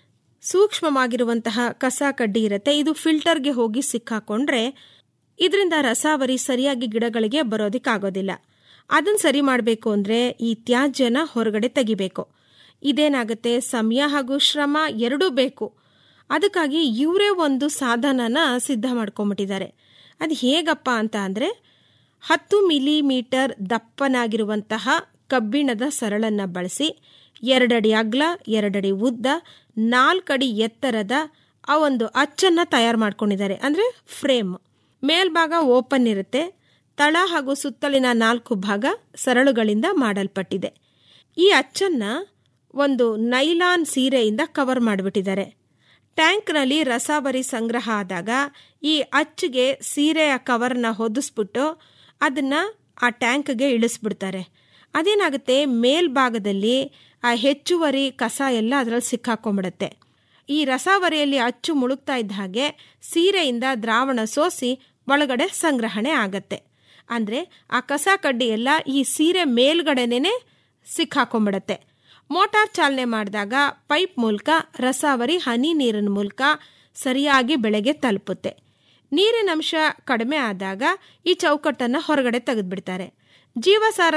ಸೂಕ್ಷ್ಮವಾಗಿರುವಂತಹ ಕಸ ಕಡ್ಡಿ ಇರುತ್ತೆ ಇದು ಫಿಲ್ಟರ್ಗೆ ಹೋಗಿ ಸಿಕ್ಕಾಕೊಂಡ್ರೆ ಇದರಿಂದ ರಸಾವರಿ ಸರಿಯಾಗಿ ಗಿಡಗಳಿಗೆ ಬರೋದಕ್ಕಾಗೋದಿಲ್ಲ ಅದನ್ನ ಸರಿ ಮಾಡಬೇಕು ಅಂದರೆ ಈ ತ್ಯಾಜ್ಯನ ಹೊರಗಡೆ ತೆಗಿಬೇಕು ಇದೇನಾಗುತ್ತೆ ಸಮಯ ಹಾಗೂ ಶ್ರಮ ಎರಡೂ ಬೇಕು ಅದಕ್ಕಾಗಿ ಇವರೇ ಒಂದು ಸಾಧನನ ಸಿದ್ಧ ಮಾಡ್ಕೊಂಬಿಟ್ಟಿದ್ದಾರೆ ಅದು ಹೇಗಪ್ಪ ಅಂತ ಅಂದರೆ ಹತ್ತು ಮಿಲಿಮೀಟರ್ ದಪ್ಪನಾಗಿರುವಂತಹ ಕಬ್ಬಿಣದ ಸರಳನ್ನು ಬಳಸಿ ಎರಡಡಿ ಅಗ್ಲ ಎರಡಡಿ ಉದ್ದ ನಾಲ್ಕಡಿ ಎತ್ತರದ ಆ ಒಂದು ಅಚ್ಚನ್ನು ತಯಾರು ಮಾಡ್ಕೊಂಡಿದ್ದಾರೆ ಅಂದರೆ ಫ್ರೇಮ್ ಮೇಲ್ಭಾಗ ಓಪನ್ ಇರುತ್ತೆ ತಳ ಹಾಗೂ ಸುತ್ತಲಿನ ನಾಲ್ಕು ಭಾಗ ಸರಳುಗಳಿಂದ ಮಾಡಲ್ಪಟ್ಟಿದೆ ಈ ಅಚ್ಚನ್ನ ಒಂದು ನೈಲಾನ್ ಸೀರೆಯಿಂದ ಕವರ್ ಮಾಡಿಬಿಟ್ಟಿದ್ದಾರೆ ಟ್ಯಾಂಕ್ನಲ್ಲಿ ರಸಾವರಿ ಸಂಗ್ರಹ ಆದಾಗ ಈ ಅಚ್ಚಿಗೆ ಸೀರೆಯ ಕವರ್ನ ಹೊದಿಸ್ಬಿಟ್ಟು ಅದನ್ನು ಆ ಟ್ಯಾಂಕ್ಗೆ ಇಳಿಸ್ಬಿಡ್ತಾರೆ ಅದೇನಾಗುತ್ತೆ ಮೇಲ್ಭಾಗದಲ್ಲಿ ಆ ಹೆಚ್ಚುವರಿ ಕಸ ಎಲ್ಲ ಅದರಲ್ಲಿ ಸಿಕ್ಕಾಕೊಂಡ್ಬಿಡುತ್ತೆ ಈ ರಸಾವರಿಯಲ್ಲಿ ಅಚ್ಚು ಮುಳುಗ್ತಾ ಇದ್ದ ಹಾಗೆ ಸೀರೆಯಿಂದ ದ್ರಾವಣ ಸೋಸಿ ಒಳಗಡೆ ಸಂಗ್ರಹಣೆ ಆಗತ್ತೆ ಅಂದರೆ ಆ ಕಸ ಕಡ್ಡಿ ಎಲ್ಲ ಈ ಸೀರೆ ಮೇಲ್ಗಡೆನೇ ಸಿಕ್ಕಾಕೊಂಡ್ಬಿಡತ್ತೆ ಮೋಟಾರ್ ಚಾಲನೆ ಮಾಡಿದಾಗ ಪೈಪ್ ಮೂಲಕ ರಸಾವರಿ ಹನಿ ನೀರಿನ ಮೂಲಕ ಸರಿಯಾಗಿ ಬೆಳೆಗೆ ತಲುಪುತ್ತೆ ನೀರಿನ ಅಂಶ ಕಡಿಮೆ ಆದಾಗ ಈ ಚೌಕಟ್ಟನ್ನು ಹೊರಗಡೆ ತೆಗೆದುಬಿಡ್ತಾರೆ ಜೀವಸಾರ